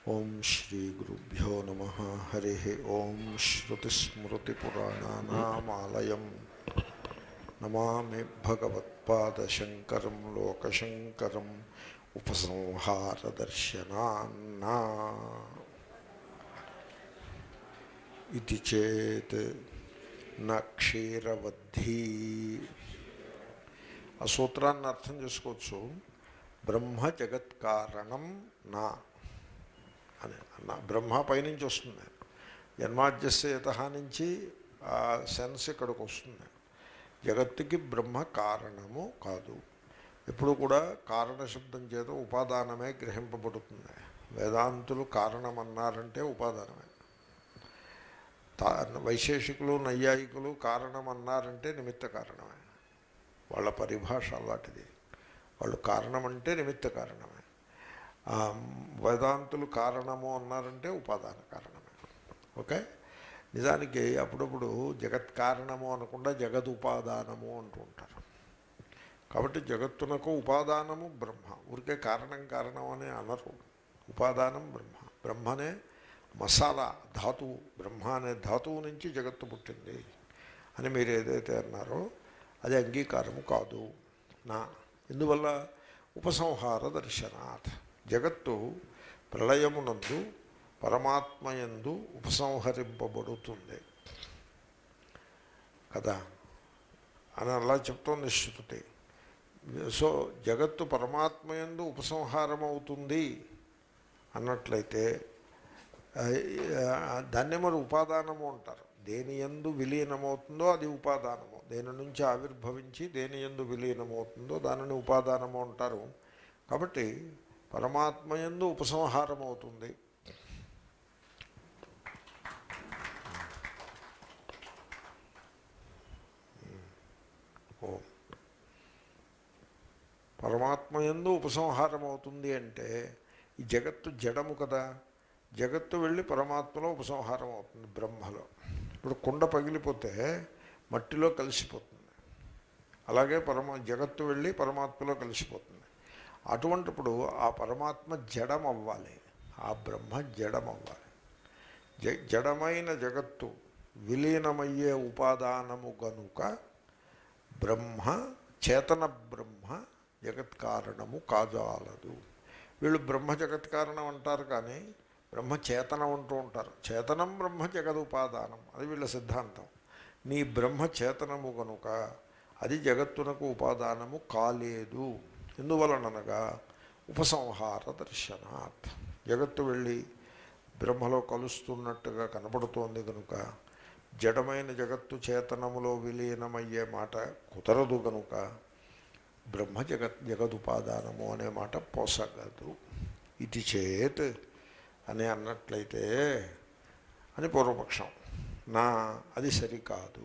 ఓం శ్రీ గురుభ్యో నమ హరి ఓం శ్రుతిస్మృతిపురాణానామాలయం నమామి భగవత్పాదశంకరం లోకశంకరం ఉపసంహారదర్శనాన్నా ఇది చేత్ న క్షీరవద్ధి ఆ సూత్రాన్ని అర్థం చేసుకోవచ్చు బ్రహ్మ జగత్కారణం నా అని అన్న బ్రహ్మ పైనుంచి వస్తుంది జన్మాద్యస్యత నుంచి ఆ సెన్స్ ఇక్కడికి వస్తుంది జగత్తుకి బ్రహ్మ కారణము కాదు ఎప్పుడు కూడా కారణ శబ్దం చేత ఉపాదానమే గ్రహింపబడుతుంది వేదాంతులు కారణమన్నారంటే ఉపాదానమే తా వైశేషికులు నైయాయికులు కారణమన్నారంటే నిమిత్త కారణమే వాళ్ళ పరిభాష అలాంటిది వాళ్ళు కారణమంటే నిమిత్త కారణమే ఆ, వేదాంతులు కారణము అన్నారంటే ఉపాదాన కారణమే ఓకే నిజానికి అప్పుడప్పుడు జగత్ కారణము అనకుండా జగద్ ఉపాదానము అంటూ ఉంటారు కాబట్టి జగత్తునకు ఉపాదానము బ్రహ్మ ఊరికే కారణం కారణం అని అనరు ఉపాదానం బ్రహ్మ బ్రహ్మనే మసాలా ధాతువు బ్రహ్మ అనే ధాతువు నుంచి జగత్తు పుట్టింది అని మీరు ఏదైతే అన్నారో అది అంగీకారము కాదు నా ఇందువల్ల ఉపసంహార దర్శనాత్ జగత్తు ప్రళయమునందు పరమాత్మయందు ఉపసంహరింపబడుతుంది కదా అని అలా చెప్తోంది శృతి సో జగత్తు పరమాత్మయందు ఉపసంహారం అవుతుంది అన్నట్లయితే ఆ, దాన్నే మరి ఉపాదానము అంటారు దేని ఎందు విలీనమవుతుందో అది ఉపాదానము దేని నుంచి ఆవిర్భవించి దేని ఎందు విలీనమవుతుందో దానిని ఉపాదానము అంటారు కాబట్టి పరమాత్మ ఎందు ఉపసంహారం అవుతుంది ఓం పరమాత్మ ఎందు ఉపసంహారం అవుతుంది అంటే ఈ జగత్తు జడము కదా జగత్తు వెళ్ళి పరమాత్మలో ఉపసంహారం అవుతుంది బ్రహ్మలో ఇప్పుడు కుండ పగిలిపోతే మట్టిలో కలిసిపోతుంది అలాగే పరమ జగత్తు వెళ్ళి పరమాత్మలో కలిసిపోతుంది అటువంటిప్పుడు ఆ పరమాత్మ జడం అవ్వాలి ఆ బ్రహ్మ జడం అవ్వాలి జ జడమైన జగత్తు విలీనమయ్యే ఉపాదానము గనుక బ్రహ్మ చేతన బ్రహ్మ జగత్కారణము కాజాలదు వీళ్ళు బ్రహ్మ జగత్కారణం అంటారు కానీ బ్రహ్మ చేతనం అంటూ ఉంటారు చేతనం బ్రహ్మ జగదుపాదానం అది వీళ్ళ సిద్ధాంతం నీ బ్రహ్మ చేతనము కనుక అది జగత్తునకు ఉపాదానము కాలేదు ఎందువలనగా ఉపసంహార దర్శనాత్ జగత్తు వెళ్ళి బ్రహ్మలో కలుస్తున్నట్టుగా కనపడుతోంది కనుక జడమైన జగత్తు చేతనములో విలీనమయ్యే మాట కుదరదు కనుక బ్రహ్మ జగత్ జగదుపాదానము అనే మాట పోసగదు ఇది చేత్ అని అన్నట్లయితే అని పూర్వపక్షం నా అది సరికాదు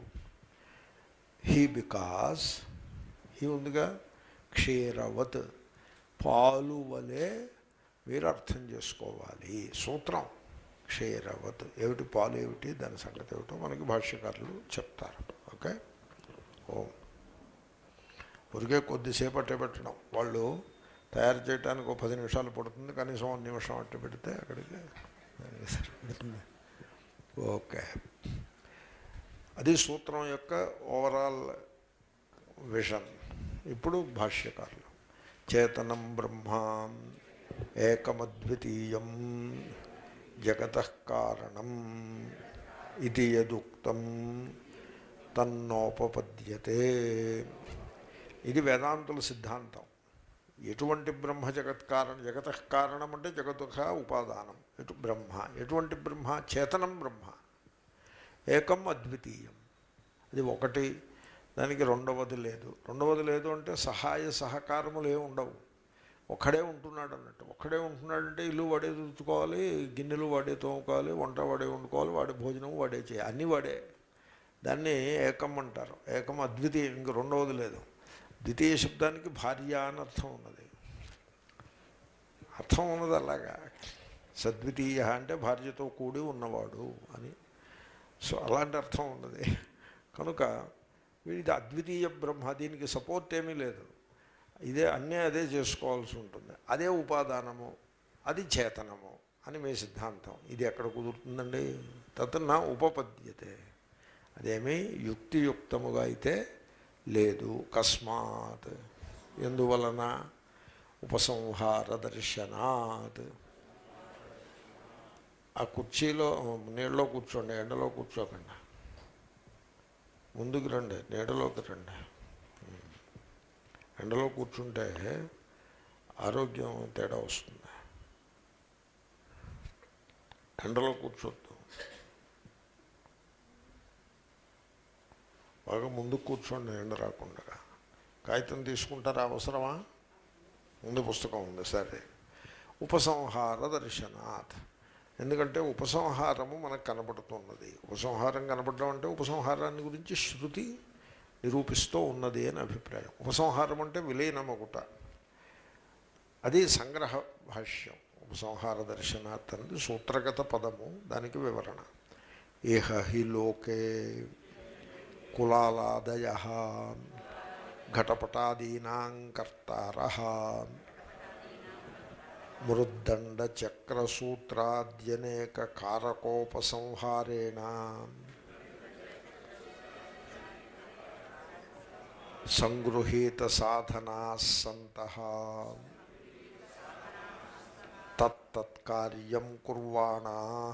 హీ బికాస్ హీ ఉందిగా క్షీరవత్ పాలు వలె మీరు అర్థం చేసుకోవాలి సూత్రం క్షీరవత్ ఏమిటి పాలు ఏమిటి దాని సంగతి ఏమిటో మనకి భాష్యకారులు చెప్తారు ఓకే ఓ ఊరికే కొద్దిసేపు అట్టే పెట్టడం వాళ్ళు తయారు చేయడానికి ఒక పది నిమిషాలు పడుతుంది కనీసం ఒక నిమిషం అట్టు పెడితే అక్కడికి సరిపడుతుంది ఓకే అది సూత్రం యొక్క ఓవరాల్ విషన్ ఇప్పుడు భాష్యకారులు చేతనం బ్రహ్మ ఏకమద్వితీయం జగత కారణం ఇది యదుక్తం తన్నోపపద్యతే ఇది వేదాంతుల సిద్ధాంతం ఎటువంటి బ్రహ్మ జగత్ కారణం జగత కారణం అంటే జగతుక ఉపాదానం ఎటు బ్రహ్మ ఎటువంటి బ్రహ్మ చేతనం బ్రహ్మ ఏకం అద్వితీయం అది ఒకటి దానికి రెండవది లేదు రెండవది లేదు అంటే సహాయ సహకారములు ఏమి ఉండవు ఒక్కడే ఉంటున్నాడు అన్నట్టు ఒక్కడే ఉంటున్నాడంటే ఇల్లు వాడే తుడుచుకోవాలి గిన్నెలు వాడే తోముకోవాలి వంట వాడే వండుకోవాలి వాడి భోజనం వాడే చేయాలి అన్నీ వాడే దాన్ని ఏకం అంటారు ఏకం అద్వితీయం ఇంక రెండవది లేదు ద్వితీయ శబ్దానికి భార్య అని అర్థం ఉన్నది అర్థం ఉన్నది అలాగా సద్వితీయ అంటే భార్యతో కూడి ఉన్నవాడు అని సో అలాంటి అర్థం ఉన్నది కనుక వీడిది అద్వితీయ బ్రహ్మ దీనికి సపోర్ట్ ఏమీ లేదు ఇదే అన్నీ అదే చేసుకోవాల్సి ఉంటుంది అదే ఉపాదానము అది చేతనము అని మీ సిద్ధాంతం ఇది ఎక్కడ కుదురుతుందండి తత్ నా ఉపపద్యతే అదేమీ యుక్తియుక్తముగా అయితే లేదు కస్మాత్ ఎందువలన ఉపసంహార దర్శనాత్ ఆ కుర్చీలో నీళ్ళలో కూర్చోండి ఎండలో కూర్చోకండి ముందుకు రండి నీడలోకి రండి ఎండలో కూర్చుంటే ఆరోగ్యం తేడా వస్తుంది ఎండలో కూర్చోద్దు బాగా ముందు కూర్చోండి ఎండ రాకుండా కాగితం తీసుకుంటారా అవసరమా ముందు పుస్తకం ఉంది సరే ఉపసంహార దర్శనాత్ ఎందుకంటే ఉపసంహారము మనకు కనపడుతున్నది ఉపసంహారం కనపడడం అంటే ఉపసంహారాన్ని గురించి శృతి నిరూపిస్తూ ఉన్నది అని అభిప్రాయం ఉపసంహారం అంటే విలీనమగుట అది సంగ్రహ భాష్యం ఉపసంహార దర్శనాత్ అనేది సూత్రగత పదము దానికి వివరణ ఏహ హి లోకే కులాలాదయ ఘటపటాదీనాం కర్తార మృద్దండ చక్రసూత్రాద్యనేక కారకోపసంహారేణ సంగృహీత సాధనా సంత తత్తత్కార్యం కుర్వాణా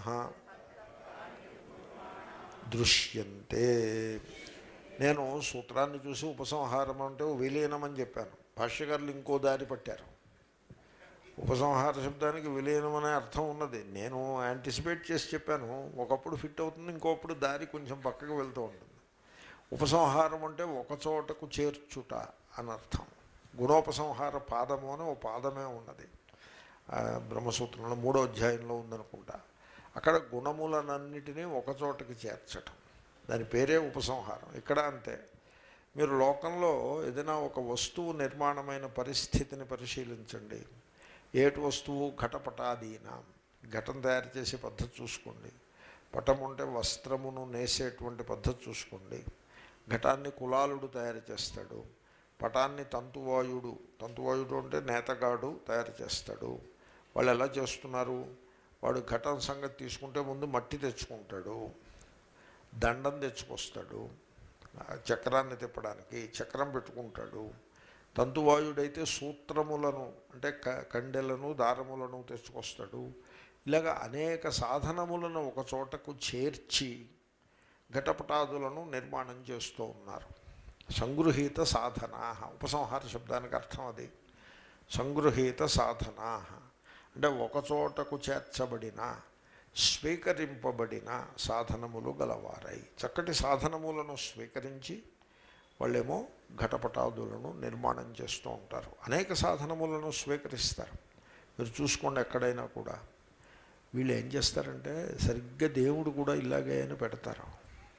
దృశ్యంతే నేను సూత్రాన్ని చూసి ఉపసంహారం అంటే విలీనం అని చెప్పాను భాష్యకారులు ఇంకో దారి పట్టారు ఉపసంహార శబ్దానికి విలీనం అనే అర్థం ఉన్నది నేను యాంటిసిపేట్ చేసి చెప్పాను ఒకప్పుడు ఫిట్ అవుతుంది ఇంకోప్పుడు దారి కొంచెం పక్కకు వెళ్తూ ఉంటుంది ఉపసంహారం అంటే ఒక చోటకు చేర్చుట అని అర్థం గుణోపసంహార పాదము అని ఓ పాదమే ఉన్నది ఆ, బ్రహ్మసూత్రంలో మూడో అధ్యాయంలో ఉందనుకుంటా అక్కడ గుణములనన్నిటినీ ఒక చోటకి చేర్చటం దాని పేరే ఉపసంహారం ఇక్కడ అంతే మీరు లోకంలో ఏదైనా ఒక వస్తువు నిర్మాణమైన పరిస్థితిని పరిశీలించండి ఏటు వస్తువు ఘటపటాదీన ఘటం తయారు చేసే పద్ధతి చూసుకోండి పటం ఉంటే వస్త్రమును నేసేటువంటి పద్ధతి చూసుకోండి ఘటాన్ని కులాలుడు తయారు చేస్తాడు పటాన్ని తంతువాయుడు తంతువాయుడు అంటే నేతగాడు తయారు చేస్తాడు వాళ్ళు ఎలా చేస్తున్నారు వాడు ఘటం సంగతి తీసుకుంటే ముందు మట్టి తెచ్చుకుంటాడు దండం తెచ్చుకొస్తాడు ఆ చక్రాన్ని తిప్పడానికి చక్రం పెట్టుకుంటాడు తంతువాయుడైతే సూత్రములను అంటే క కండెలను దారములను తెచ్చుకొస్తాడు ఇలాగ అనేక సాధనములను ఒక చోటకు చేర్చి ఘటపటాదులను నిర్మాణం చేస్తూ ఉన్నారు సంగృహీత సాధనా ఉపసంహార శబ్దానికి అర్థం అది సంగృహీత సాధనా అంటే ఒక చోటకు చేర్చబడిన స్వీకరింపబడిన సాధనములు గలవారై చక్కటి సాధనములను స్వీకరించి వాళ్ళేమో ఘటపటాదులను నిర్మాణం చేస్తూ ఉంటారు అనేక సాధనములను స్వీకరిస్తారు మీరు చూసుకోండి ఎక్కడైనా కూడా వీళ్ళు ఏం చేస్తారంటే సరిగ్గా దేవుడు కూడా ఇలాగే అని పెడతారు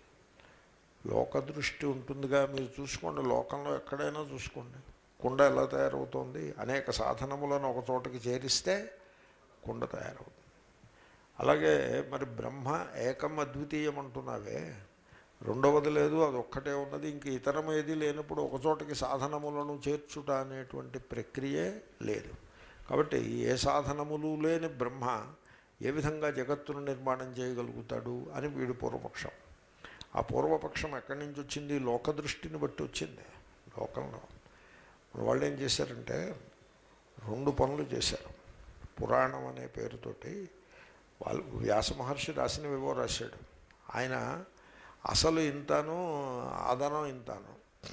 లోక దృష్టి ఉంటుందిగా మీరు చూసుకోండి లోకంలో ఎక్కడైనా చూసుకోండి కుండ ఎలా తయారవుతుంది అనేక సాధనములను ఒక చోటకి చేరిస్తే కుండ తయారవుతుంది అలాగే మరి బ్రహ్మ ఏకం అద్వితీయం అంటున్నావే రెండవది లేదు అది ఒక్కటే ఉన్నది ఇంక ఇతరం ఏది లేనప్పుడు ఒక చోటకి సాధనములను చేర్చుట అనేటువంటి ప్రక్రియే లేదు కాబట్టి ఏ సాధనములు లేని బ్రహ్మ ఏ విధంగా జగత్తును నిర్మాణం చేయగలుగుతాడు అని వీడు పూర్వపక్షం ఆ పూర్వపక్షం ఎక్కడి నుంచి వచ్చింది లోక దృష్టిని బట్టి వచ్చింది లోకంలో మన వాళ్ళు ఏం చేశారంటే రెండు పనులు చేశారు పురాణం అనే పేరుతోటి వాళ్ళు వ్యాస మహర్షి రాసినవివో రాశాడు ఆయన అసలు ఇంతను ఆదనం ఇంతను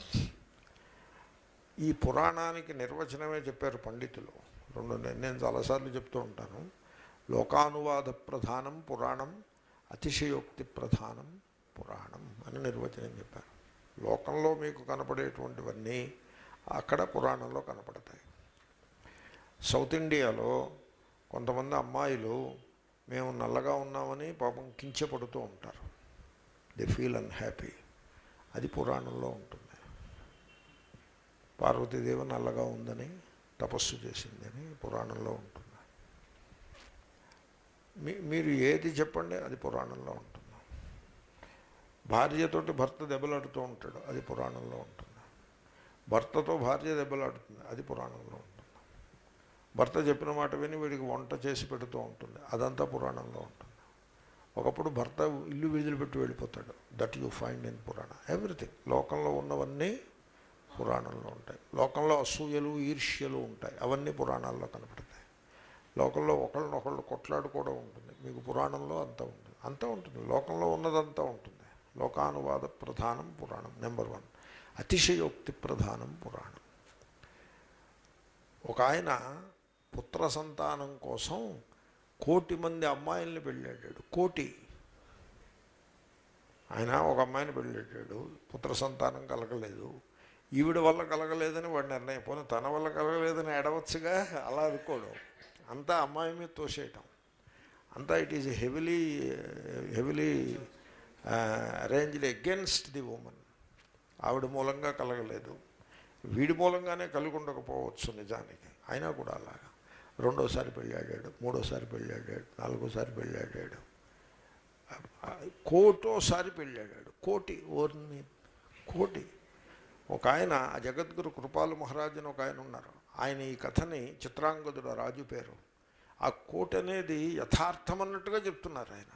ఈ పురాణానికి నిర్వచనమే చెప్పారు పండితులు రెండు నేను నేను చాలాసార్లు చెప్తూ ఉంటాను లోకానువాద ప్రధానం పురాణం అతిశయోక్తి ప్రధానం పురాణం అని నిర్వచనం చెప్పారు లోకంలో మీకు కనపడేటువంటివన్నీ అక్కడ పురాణంలో కనపడతాయి సౌత్ ఇండియాలో కొంతమంది అమ్మాయిలు మేము నల్లగా ఉన్నామని పాపం కించపడుతూ ఉంటారు దే ఫీల్ అన్హ్యాపీ అది పురాణంలో ఉంటుంది పార్వతీదేవి నల్లగా ఉందని తపస్సు చేసిందని పురాణంలో ఉంటుంది మీ మీరు ఏది చెప్పండి అది పురాణంలో ఉంటుంది భార్యతోటి భర్త దెబ్బలాడుతూ ఉంటాడు అది పురాణంలో ఉంటుంది భర్తతో భార్య దెబ్బలాడుతుంది అది పురాణంలో ఉంటుంది భర్త చెప్పిన మాట విని వీడికి వంట చేసి పెడుతూ ఉంటుంది అదంతా పురాణంలో ఉంటుంది ఒకప్పుడు భర్త ఇల్లు విడుదల పెట్టి వెళ్ళిపోతాడు దట్ యు ఫైండ్ ఇన్ పురాణ ఎవ్రీథింగ్ లోకంలో ఉన్నవన్నీ పురాణంలో ఉంటాయి లోకంలో అసూయలు ఈర్ష్యలు ఉంటాయి అవన్నీ పురాణాల్లో కనపడతాయి లోకంలో ఒకళ్ళనొకళ్ళు కొట్లాడుకోవడం ఉంటుంది మీకు పురాణంలో అంతా ఉంటుంది అంతా ఉంటుంది లోకంలో ఉన్నదంతా ఉంటుంది లోకానువాద ప్రధానం పురాణం నెంబర్ వన్ అతిశయోక్తి ప్రధానం పురాణం ఒక ఆయన పుత్ర సంతానం కోసం కోటి మంది అమ్మాయిల్ని పెళ్ళాడాడు కోటి ఆయన ఒక అమ్మాయిని పెళ్ళాడాడు పుత్ర సంతానం కలగలేదు ఈవిడ వల్ల కలగలేదని వాడు నిర్ణయం పోనీ తన వల్ల కలగలేదని ఎడవచ్చుగా అలా అనుకోడు అంతా అమ్మాయి మీద తోసేయటం అంతా it is heavily heavily arranged against the women ఆవిడ మూలంగా కలగలేదు వీడి మూలంగానే కలిగి ఉండకపోవచ్చు నిజానికి అయినా కూడా అలాగా రెండోసారి పెళ్ళాడాడు మూడోసారి పెళ్ళాడాడు నాలుగోసారి పెళ్ళాడాడు కోటోసారి పెళ్ళాడాడు కోటి ఓర్ని కోటి ఒక ఆయన ఆ జగద్గురు కృపాలు మహారాజు అని ఒక ఆయన ఉన్నారు ఆయన ఈ కథని చిత్రాంగదుడు ఆ రాజు పేరు ఆ కోటి అనేది యథార్థం అన్నట్టుగా చెప్తున్నారు ఆయన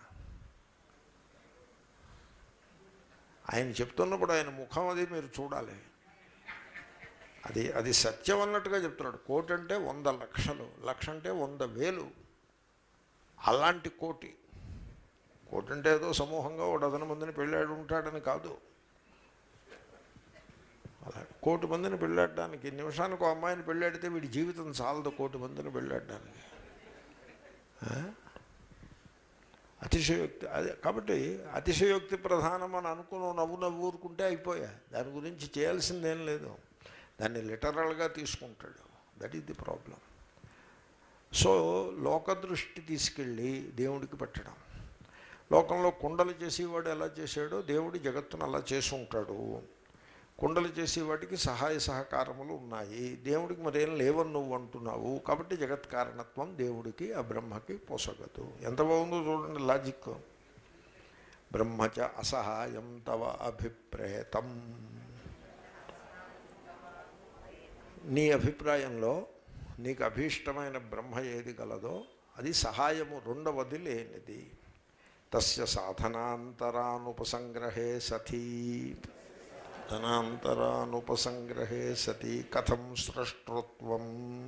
ఆయన చెప్తున్నప్పుడు ఆయన ముఖం అది మీరు చూడాలి అది అది సత్యం అన్నట్టుగా చెప్తున్నాడు కోటి అంటే వంద లక్షలు లక్ష అంటే వంద వేలు అలాంటి కోటి కోటి అంటే ఏదో సమూహంగా ఒక డజన మందిని పెళ్ళాడు ఉంటాడని కాదు అలా కోటి మందిని పెళ్ళాడడానికి నిమిషానికి ఒక అమ్మాయిని పెళ్ళాడితే వీడి జీవితం చాలదు కోటి మందిని పెళ్ళాడడానికి ఆ? అతిశయోక్తి అదే కాబట్టి అతిశయోక్తి ప్రధానం అని అనుకుని నవ్వు నవ్వు ఊరుకుంటే అయిపోయా దాని గురించి చేయాల్సిందేం లేదు దాన్ని లిటరల్గా తీసుకుంటాడు that is the problem so లోకదృష్టి తీసుకెళ్ళి దేవుడికి పెట్టడం లోకంలో కుండలు చేసేవాడు ఎలా చేశాడో దేవుడు జగత్తును అలా చేసి ఉంటాడు కుండలు చేసే వాటికి సహాయ సహకారములు ఉన్నాయి దేవుడికి మరేం లేవని నువ్వు అంటున్నావు కాబట్టి జగత్ కారణత్వం దేవుడికి ఆ బ్రహ్మకి పొసగదు ఎంత బాగుందో చూడండి లాజిక్ బ్రహ్మచ అసహాయం తవ అభిప్రేతం నీ అభిప్రాయంలో నీకు అభీష్టమైన బ్రహ్మ ఏది గలదో అది సహాయము రెండవది లేనిది తస్య సాధనాంతరానుపసంగ్రహే సతీ ధనాంతరానుపసంగ్రహే సతి కథం సృష్టృత్వం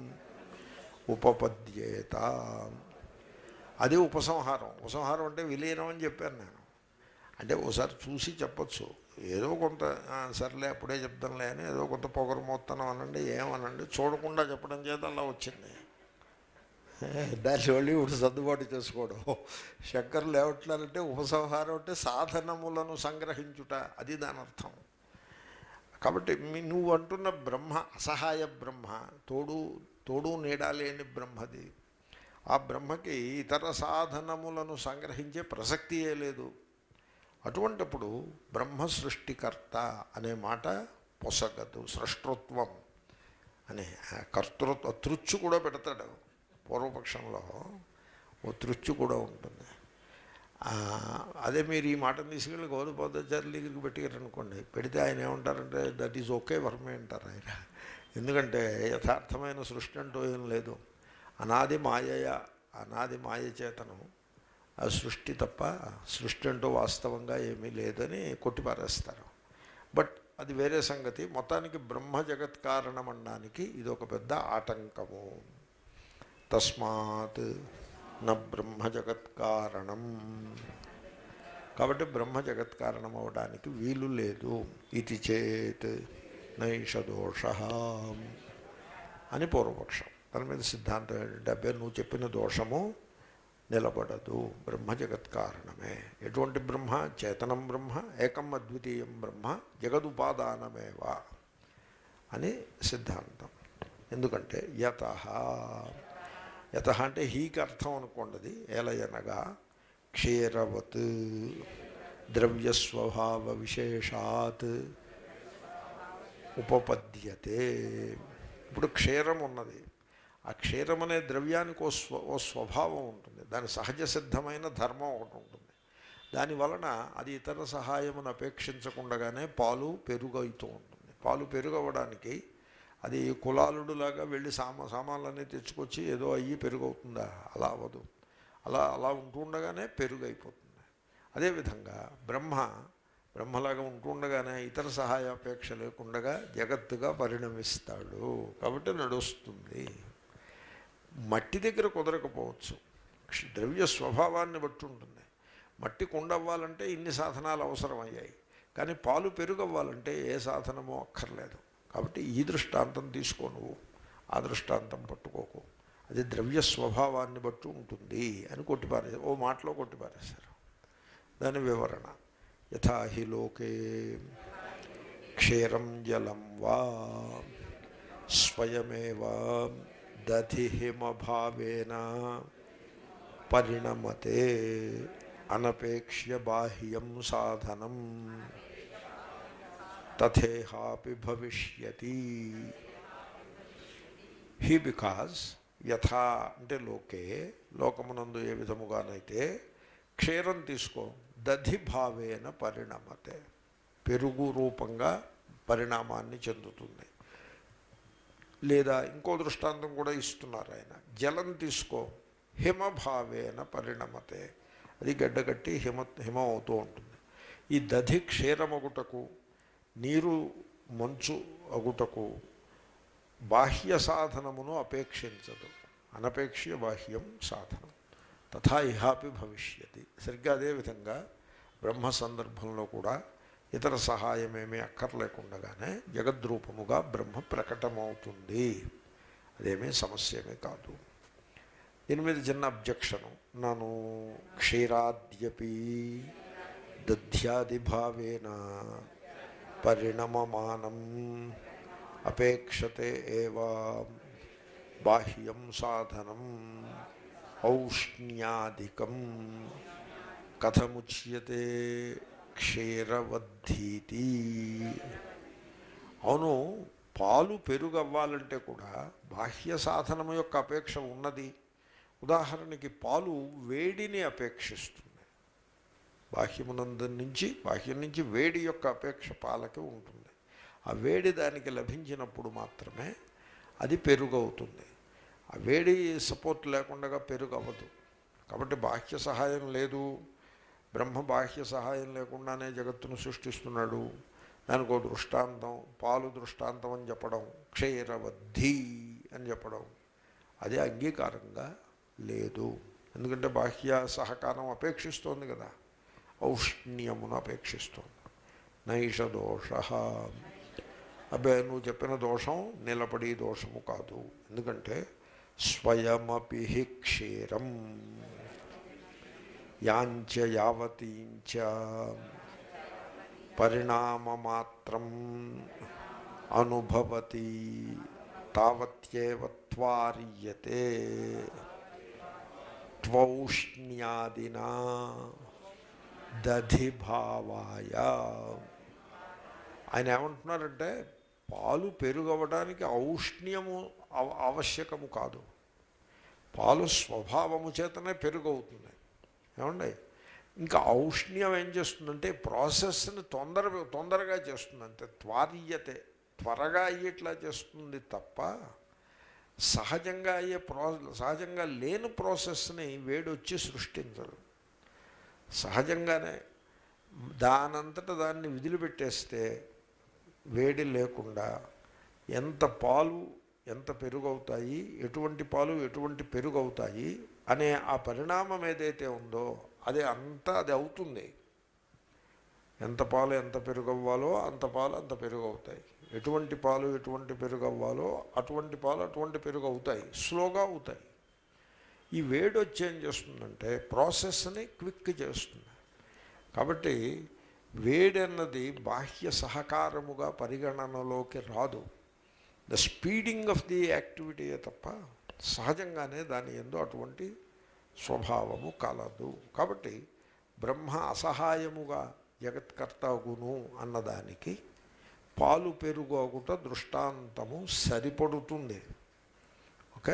ఉపపద్యేత అది ఉపసంహారం ఉపసంహారం అంటే విలీనం అని చెప్పాను నేను అంటే ఒకసారి చూసి చెప్పచ్చు ఏదో కొంత "ఆ, సర్లే అప్పుడే చెప్తానులే అని ఏదో కొంత పొగరు మొత్తనం అనండి ఏమనండి చూడకుండా చెప్పడం చేత అలా వచ్చింది దాన్ని మళ్ళీ ఇప్పుడు సర్దుబాటు చేసుకోవడం శంకర్లు ఏమంటున్నారంటే ఉపసంహారం అంటే సాధనములను సంగ్రహించుట అది దాని అర్థం కాబట్టి మీ నువ్వు అంటున్న బ్రహ్మ అసహాయ బ్రహ్మ తోడు తోడు నీడా లేని బ్రహ్మది ఆ బ్రహ్మకి ఇతర సాధనములను సంగ్రహించే ప్రసక్తియే లేదు అటువంటప్పుడు బ్రహ్మ సృష్టికర్త అనే మాట పొసగదు సృష్టృత్వం అనే ఆ కర్తృత్వ తృచ్చు కూడా పెడతాడు పూర్వపక్షంలో ఓ తృచ్చు కూడా ఉంటుంది ఆ, అదే మీరు ఈ మాటను తీసుకెళ్ళి గౌరవపాదాచార్యుల దగ్గరికి పెట్టారనుకోండి పెడితే ఆయన ఏమంటారంటే దట్ ఈజ్ ఓకే వర్మే అంటారు ఆయన ఎందుకంటే యథార్థమైన సృష్టి అంటూ ఏం లేదు అనాది మాయయ అనాది మాయ చేతను ఆ సృష్టి తప్ప సృష్టి అంటూ వాస్తవంగా ఏమీ లేదని కొట్టిపారేస్తారు బట్ అది వేరే సంగతి మొత్తానికి బ్రహ్మ జగత్ కారణమనడానికి ఇది ఒక పెద్ద ఆటంకము తస్మాత్ న బ్రహ్మ జగత్ కారణం కాబట్టి బ్రహ్మ జగత్ కారణం అవడానికి వీలు లేదు ఇది చేత్ నైష దోష అని పూర్వపక్షం దాని మీద సిద్ధాంతం ఏంటంటే అబ్బే నువ్వు చెప్పిన దోషము నిలబడదు బ్రహ్మ జగత్ కారణమే ఎటువంటి బ్రహ్మ చేతనం బ్రహ్మ ఏకం అద్వితీయం బ్రహ్మ జగదుపాదానమేవా అని సిద్ధాంతం ఎందుకంటే యత యత అంటే హీకి అర్థం అనుకోండి ఏలయనగా క్షీరవత్ ద్రవ్యస్వభావ విశేషాత్ ఉపపద్యతే ఇప్పుడు క్షీరం ఉన్నది ఆ క్షీరం అనే ద్రవ్యానికి ఓ స్వ ఓ స్వభావం ఉంటుంది దాని సహజ సిద్ధమైన ధర్మం ఒకటి ఉంటుంది దాని వలన అది ఇతర సహాయమును అపేక్షించకుండగానే పాలు పెరుగు అవుతూ ఉంటుంది పాలు పెరుగు అవ్వడానికి అది కులాలుడులాగా వెళ్ళి సామా సామాన్లన్నీ తెచ్చుకొచ్చి ఏదో అయ్యి పెరుగు అవుతుందా అలా అవ్వదు అలా అలా ఉంటూ ఉండగానే పెరుగు అయిపోతుంది అదేవిధంగా బ్రహ్మ బ్రహ్మలాగా ఉంటూ ఉండగానే ఇతర సహాయాపేక్ష లేకుండగా జగత్తుగా పరిణమిస్తాడు కాబట్టి నడుస్తుంది మట్టి దగ్గర కుదరకపోవచ్చు క్ష- ద్రవ్య స్వభావాన్ని బట్టి ఉంటుంది మట్టి కుండ అవ్వాలంటే ఇన్ని సాధనాలు అవసరమయ్యాయి కానీ పాలు పెరుగవ్వాలంటే ఏ సాధనమో అక్కర్లేదు కాబట్టి ఈ దృష్టాంతం తీసుకో నువ్వు ఆ దృష్టాంతం పట్టుకోకు అది ద్రవ్య స్వభావాన్ని బట్టి ఉంటుంది అని కొట్టిపారే ఓ మాటలో కొట్టిపారేశారు దాని వివరణ యథా హి లోకే క్షీరం జలం వా స్వయమేవ దధిహిమభావేన పరిణమతే అనపేక్ష్య బాహ్యం సాధనం తథేహాపి భవిష్యతి హీ బికాజ్ యథా అంటే లోకే లోకమునందు ఏ విధముగానైతే క్షీరం తీసుకో దధి భావేన పరిణమతే పెరుగు రూపంగా పరిణామాన్ని చెందుతుంది లేదా ఇంకో దృష్టాంతం కూడా ఇస్తున్నారు ఆయన జలం తీసుకో హిమభావేన పరిణమతే అది గడ్డగట్టి హిమ హిమం అవుతూ ఉంటుంది ఈ దధి క్షీరమగుటకు నీరు మంచు అగుటకు బాహ్య సాధనమును అపేక్షించదు అనపేక్ష బాహ్యం సాధనం తథా ఇహాపి భవిష్యతి సరిగ్గా అదేవిధంగా బ్రహ్మ సందర్భంలో కూడా ఇతర సహాయమేమీ అక్కర్లేకుండగానే జగద్రూపముగా బ్రహ్మ ప్రకటమవుతుంది అదేమీ సమస్యేమీ కాదు దీని మీద చిన్న అబ్జెక్షను నను క్షీరాద్యపి దధ్యాదిభావేన పరిణమమానం అపేక్షతే ఏవా బాహ్యం సాధనం ఔష్ణ్యాదికం కథముచ్యతే క్షీరవద్ధీతి అవును పాలు పెరుగు అవ్వాలంటే కూడా బాహ్య సాధనం యొక్క అపేక్ష ఉన్నది ఉదాహరణకి పాలు వేడిని అపేక్షిస్తుంది బాహ్యమునందు నుంచి బాహ్యం నుంచి వేడి యొక్క అపేక్ష పాలకి ఉంటుంది ఆ వేడి దానికి లభించినప్పుడు మాత్రమే అది పెరుగు అవుతుంది ఆ వేడి సపోర్ట్ లేకుండా పెరుగు అవ్వదు కాబట్టి బాహ్య సహాయం లేదు బ్రహ్మ బాహ్య సహాయం లేకుండానే జగత్తును సృష్టిస్తున్నాడు దానికి ఒక దృష్టాంతం పాలు దృష్టాంతం అని చెప్పడం క్షీరవద్ధి అని చెప్పడం అది అంగీకారంగా లేదు ఎందుకంటే బాహ్య సహకారం అపేక్షిస్తోంది కదా ఔష్ణ్యమును అపేక్షిస్తోంది నైష దోష అబ్బే నువ్వు చెప్పిన దోషం నిలబడి దోషము కాదు ఎందుకంటే స్వయమపి హి క్షీరం యాంచ యావతీంచ పరిణామమాత్రం అనుభవతి తావత్యేవ త్వార్యతే త్వౌష్ణ్యాదినా దధిభావాయ ఆయన ఏమంటున్నారంటే పాలు పెరుగవడానికి ఔష్ణ్యము అవ- ఆవశ్యకము కాదు పాలు స్వభావము చేతనే పెరుగవుతుంది ఏమండి ఇంకా ఔష్ణ్యం ఏం చేస్తుందంటే ప్రాసెస్ని తొందర తొందరగా చేస్తుంది అంతే త్వార్యతే త్వరగా అయ్యేట్లా చేస్తుంది తప్ప సహజంగా అయ్యే ప్రా సహజంగా లేని ప్రాసెస్ని వేడొచ్చి సృష్టించదు సహజంగానే దానంతట దాన్ని విదిలిపెట్టేస్తే వేడి లేకుండా ఎంత పాలు ఎంత పెరుగు అవుతాయి ఎటువంటి పాలు ఎటువంటి పెరుగు అవుతాయి అనే ఆ పరిణామం ఏదైతే ఉందో అది అంతా అది అవుతుంది ఎంత పాలు ఎంత పెరుగు అవ్వాలో అంత పాలు అంత పెరుగు అవుతాయి ఎటువంటి పాలు ఎటువంటి పెరుగు అవ్వాలో అటువంటి పాలు అటువంటి పెరుగు అవుతాయి స్లోగా అవుతాయి ఈ వేడి వచ్చి ఏం చేస్తుందంటే ప్రాసెస్ని క్విక్ చేస్తుంది కాబట్టి వేడి అన్నది బాహ్య సహకారముగా పరిగణనలోకి రాదు the speeding of the activity తప్ప సహజంగానే దాని ఎందు అటువంటి స్వభావము కలదు కాబట్టి బ్రహ్మ అసహాయముగా జగత్కర్తగును అన్నదానికి పాలు పెరుగు అగుట దృష్టాంతము సరిపడుతుంది ఓకే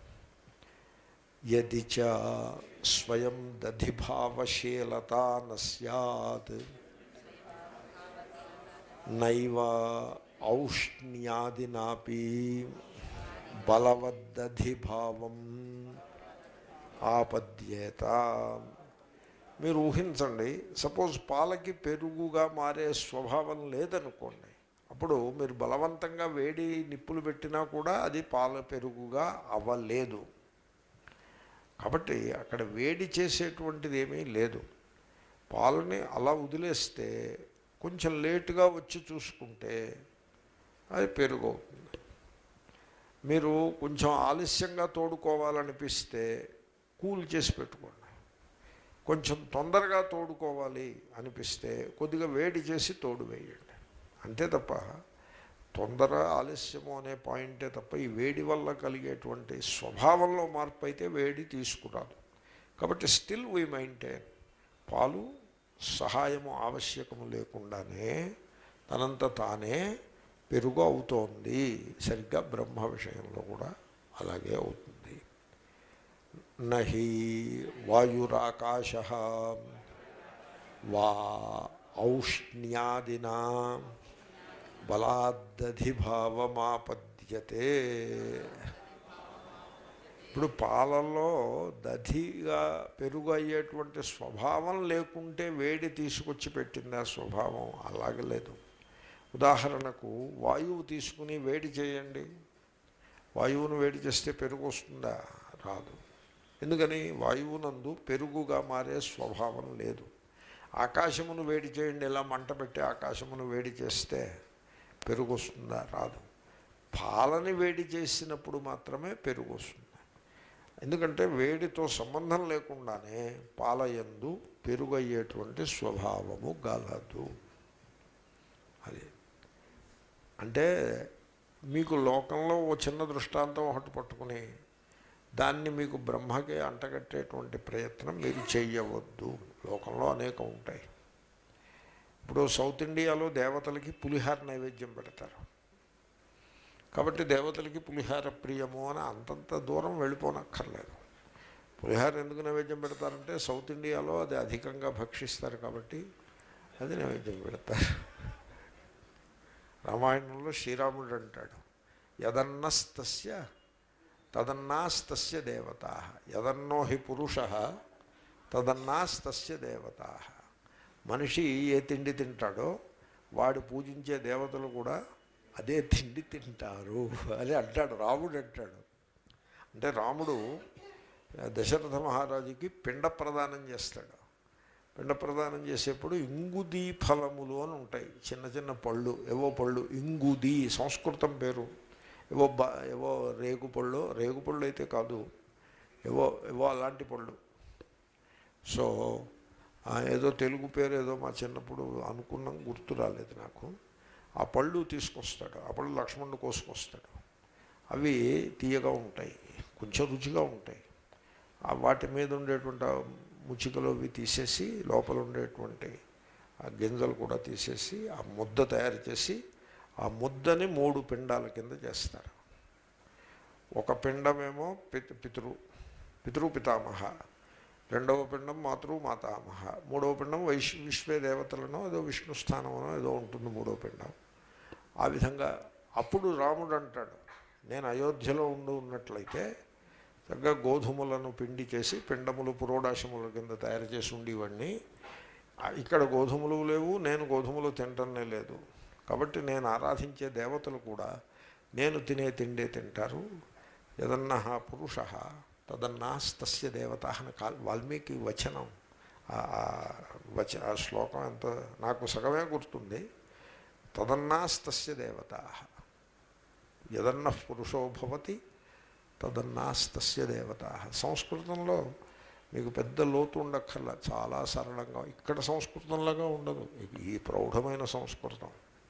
యది చ స్వయం దధిభావశీలత న సత్ నైవ ఔష్ణ్యాదినాపి బలవద్దధిభావం ఆపద్యేత మీరు ఊహించండి సపోజ్ పాలకి పెరుగుగా మారే స్వభావం లేదనుకోండి అప్పుడు మీరు బలవంతంగా వేడి నిప్పులు పెట్టినా కూడా అది పాల పెరుగుగా అవ్వలేదు కాబట్టి అక్కడ వేడి చేసేటువంటిది ఏమీ లేదు పాలని అలా వదిలేస్తే కొంచెం లేటుగా వచ్చి చూసుకుంటే అది పెరుగు అవుతుంది మీరు కొంచెం ఆలస్యంగా తోడుకోవాలనిపిస్తే కూల్ చేసి పెట్టుకోండి కొంచెం తొందరగా తోడుకోవాలి అనిపిస్తే కొద్దిగా వేడి చేసి తోడు వేయండి అంతే తప్ప తొందర ఆలస్యము అనే పాయింటే తప్ప ఈ వేడి వల్ల కలిగేటువంటి స్వభావంలో మార్పు అయితే వేడి తీసుకురాదు కాబట్టి స్టిల్ వీ మెయింటైన్ పాలు సహాయము ఆవశ్యకము లేకుండానే తనంత తానే పెరుగు అవుతోంది సరిగ్గా బ్రహ్మ విషయంలో కూడా అలాగే అవుతుంది నహి వాయురాకాశ వా ఔష్ణ్యాదినా బలాదధిభావమాపద్యతే ఇప్పుడు పాలల్లో దధిగా పెరుగు అయ్యేటువంటి స్వభావం లేకుంటే వేడి తీసుకొచ్చి పెట్టింది ఆ స్వభావం అలాగే లేదు ఉదాహరణకు వాయువు తీసుకుని వేడి చేయండి వాయువును వేడి చేస్తే పెరుగు వస్తుందా రాదు ఎందుకని వాయువునందు పెరుగుగా మారే స్వభావం లేదు ఆకాశమును వేడి చేయండి ఇలా మంట పెట్టి ఆకాశమును వేడి చేస్తే పెరుగు వస్తుందా రాదు పాలని వేడి చేసినప్పుడు మాత్రమే పెరుగు వస్తుంది ఎందుకంటే వేడితో సంబంధం లేకుండానే పాలయందు పెరుగు అయ్యేటువంటి స్వభావము గలదు అది అంటే మీకు లోకంలో ఓ చిన్న దృష్టాంతం ఒకటి పట్టుకుని దాన్ని మీకు బ్రహ్మకి అంటగట్టేటువంటి ప్రయత్నం మీరు చేయవద్దు లోకంలో అనేకం ఉంటాయి ఇప్పుడు సౌత్ ఇండియాలో దేవతలకి పులిహార నైవేద్యం పెడతారు కాబట్టి దేవతలకి పులిహార ప్రియము అని అంతంత దూరం వెళ్ళిపోనక్కర్లేదు పులిహార ఎందుకు నైవేద్యం పెడతారంటే సౌత్ ఇండియాలో అది అధికంగా భక్షిస్తారు కాబట్టి అది నైవేద్యం పెడతారు రామాయణంలో శ్రీరాముడు అంటాడు యదన్నస్తస్య తదన్నాస్తస్య దేవత యదన్నో హి పురుష తదన్నాస్తస్య దేవత మనిషి ఏ తిండి తింటాడో వాడు పూజించే దేవతలు కూడా అదే తిండి తింటారు అని అంటాడు రాముడు అంటాడు అంటే రాముడు దశరథ మహారాజుకి పిండ ప్రదానం చేస్తాడు పిండ ప్రదానం చేసేప్పుడు ఇంగుదీ ఫలములు అని ఉంటాయి చిన్న చిన్న పళ్ళు ఏవో పళ్ళు ఇంగుది సంస్కృతం పేరు ఏవో బ ఏవో రేగు పళ్ళు రేగు పళ్ళు అయితే కాదు ఏవో ఏవో అలాంటి పళ్ళు సో ఆ, ఏదో తెలుగు పేరు ఏదో మా చిన్నప్పుడు అనుకున్నాం గుర్తు రాలేదు నాకు ఆ పళ్ళు తీసుకొస్తాడు ఆ పళ్ళు లక్ష్మణుడు కోసుకొస్తాడు అవి తీయగా ఉంటాయి కొంచెం రుచిగా ఉంటాయి ఆ వాటి మీద ఉండేటువంటి ఆ ముచ్చికలు అవి తీసేసి లోపల ఉండేటువంటి ఆ గింజలు కూడా తీసేసి ఆ ముద్ద తయారు చేసి ఆ ముద్దని మూడు పిండాల కింద చేస్తారు ఒక పిండమేమో పితృ పితృ పితృ పితామహ రెండవ పిండం మాతృ మాతామహ మూడవ పిండం వైశ్ విశ్వే దేవతలనో ఏదో విష్ణు స్థానమనో ఏదో ఉంటుంది మూడవ పిండం ఆ విధంగా అప్పుడు రాముడు అంటాడు నేను అయోధ్యలో ఉండి ఉన్నట్లయితే చక్కగా గోధుమలను పిండి చేసి పిండములు పురోడాశముల కింద తయారు చేసి ఉండేవాడిని ఆ, ఇక్కడ గోధుమలు లేవు నేను గోధుమలు తింటనే లేదు కాబట్టి నేను ఆరాధించే దేవతలు కూడా నేను తినే తిండే తింటారు యదన్న పురుష తదన్నాస్తస్య దేవత అని కాల్ వాల్మీకి వచనం ఆ- ఆ వచ ఆ శ్లోకం ఎంత నాకు సగమే గుర్తుంది తదన్నాస్తస్య దేవత యదన్న పురుషో భవతి తదన్నాస్తస్య దేవత సంస్కృతంలో మీకు పెద్ద లోతు ఉండక్కర్లా చాలా సరళంగా ఇక్కడ సంస్కృతంలాగా ఉండదు ఈ ప్రౌఢమైన సంస్కృతం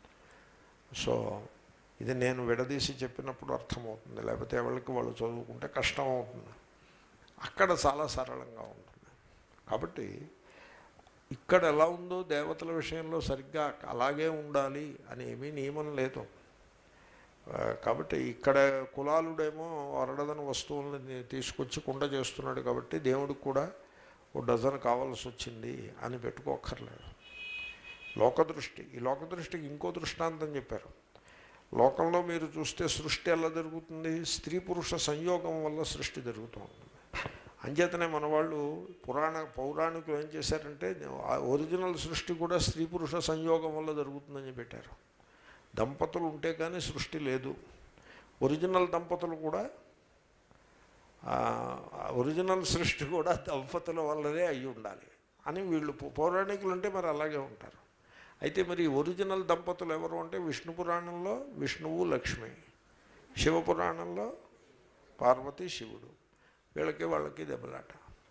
సో ఇది నేను విడదీసి చెప్పినప్పుడు అర్థమవుతుంది లేకపోతే ఎవరికి వాళ్ళు చదువుకుంటే కష్టం అవుతుంది అక్కడ చాలా సరళంగా ఉంటుంది కాబట్టి ఇక్కడ ఎలా ఉందో దేవతల విషయంలో సరిగ్గా అలాగే ఉండాలి అని ఏమీ నియమం లేదు ఆ, కాబట్టి ఇక్కడ కులాలుడేమో అరడదన వస్తువుల్ని తీసుకొచ్చి కుండ చేస్తున్నాడు కాబట్టి దేవుడికి కూడా ఓ డజన్ కావాల్సి వచ్చింది అని పెట్టుకోక్కర్లేదు లోకదృష్టి ఈ లోకదృష్టికి ఇంకో దృష్టాంతం చెప్పారు లోకంలో మీరు చూస్తే సృష్టి ఎలా జరుగుతుంది స్త్రీ పురుష సంయోగం వల్ల సృష్టి జరుగుతూ ఉంటుంది అంచేతనే మన వాళ్ళు పురాణ పౌరాణికులు ఏం చేశారంటే ఆ ఒరిజినల్ సృష్టి కూడా స్త్రీ పురుష సంయోగం వల్ల జరుగుతుందని పెట్టారు దంపతులు ఉంటే కానీ సృష్టి లేదు ఒరిజినల్ దంపతులు కూడా ఆ, ఒరిజినల్ సృష్టి కూడా దంపతుల వల్లనే అయి ఉండాలి అని వీళ్ళు పౌ- పౌరాణికులు అంటే మరి అలాగే ఉంటారు అయితే మరి ఈ ఒరిజినల్ దంపతులు ఎవరు అంటే విష్ణు పురాణంలో విష్ణువు లక్ష్మి శివపురాణంలో పార్వతి శివుడు వీళ్ళకి వాళ్ళకి దెబ్బలాట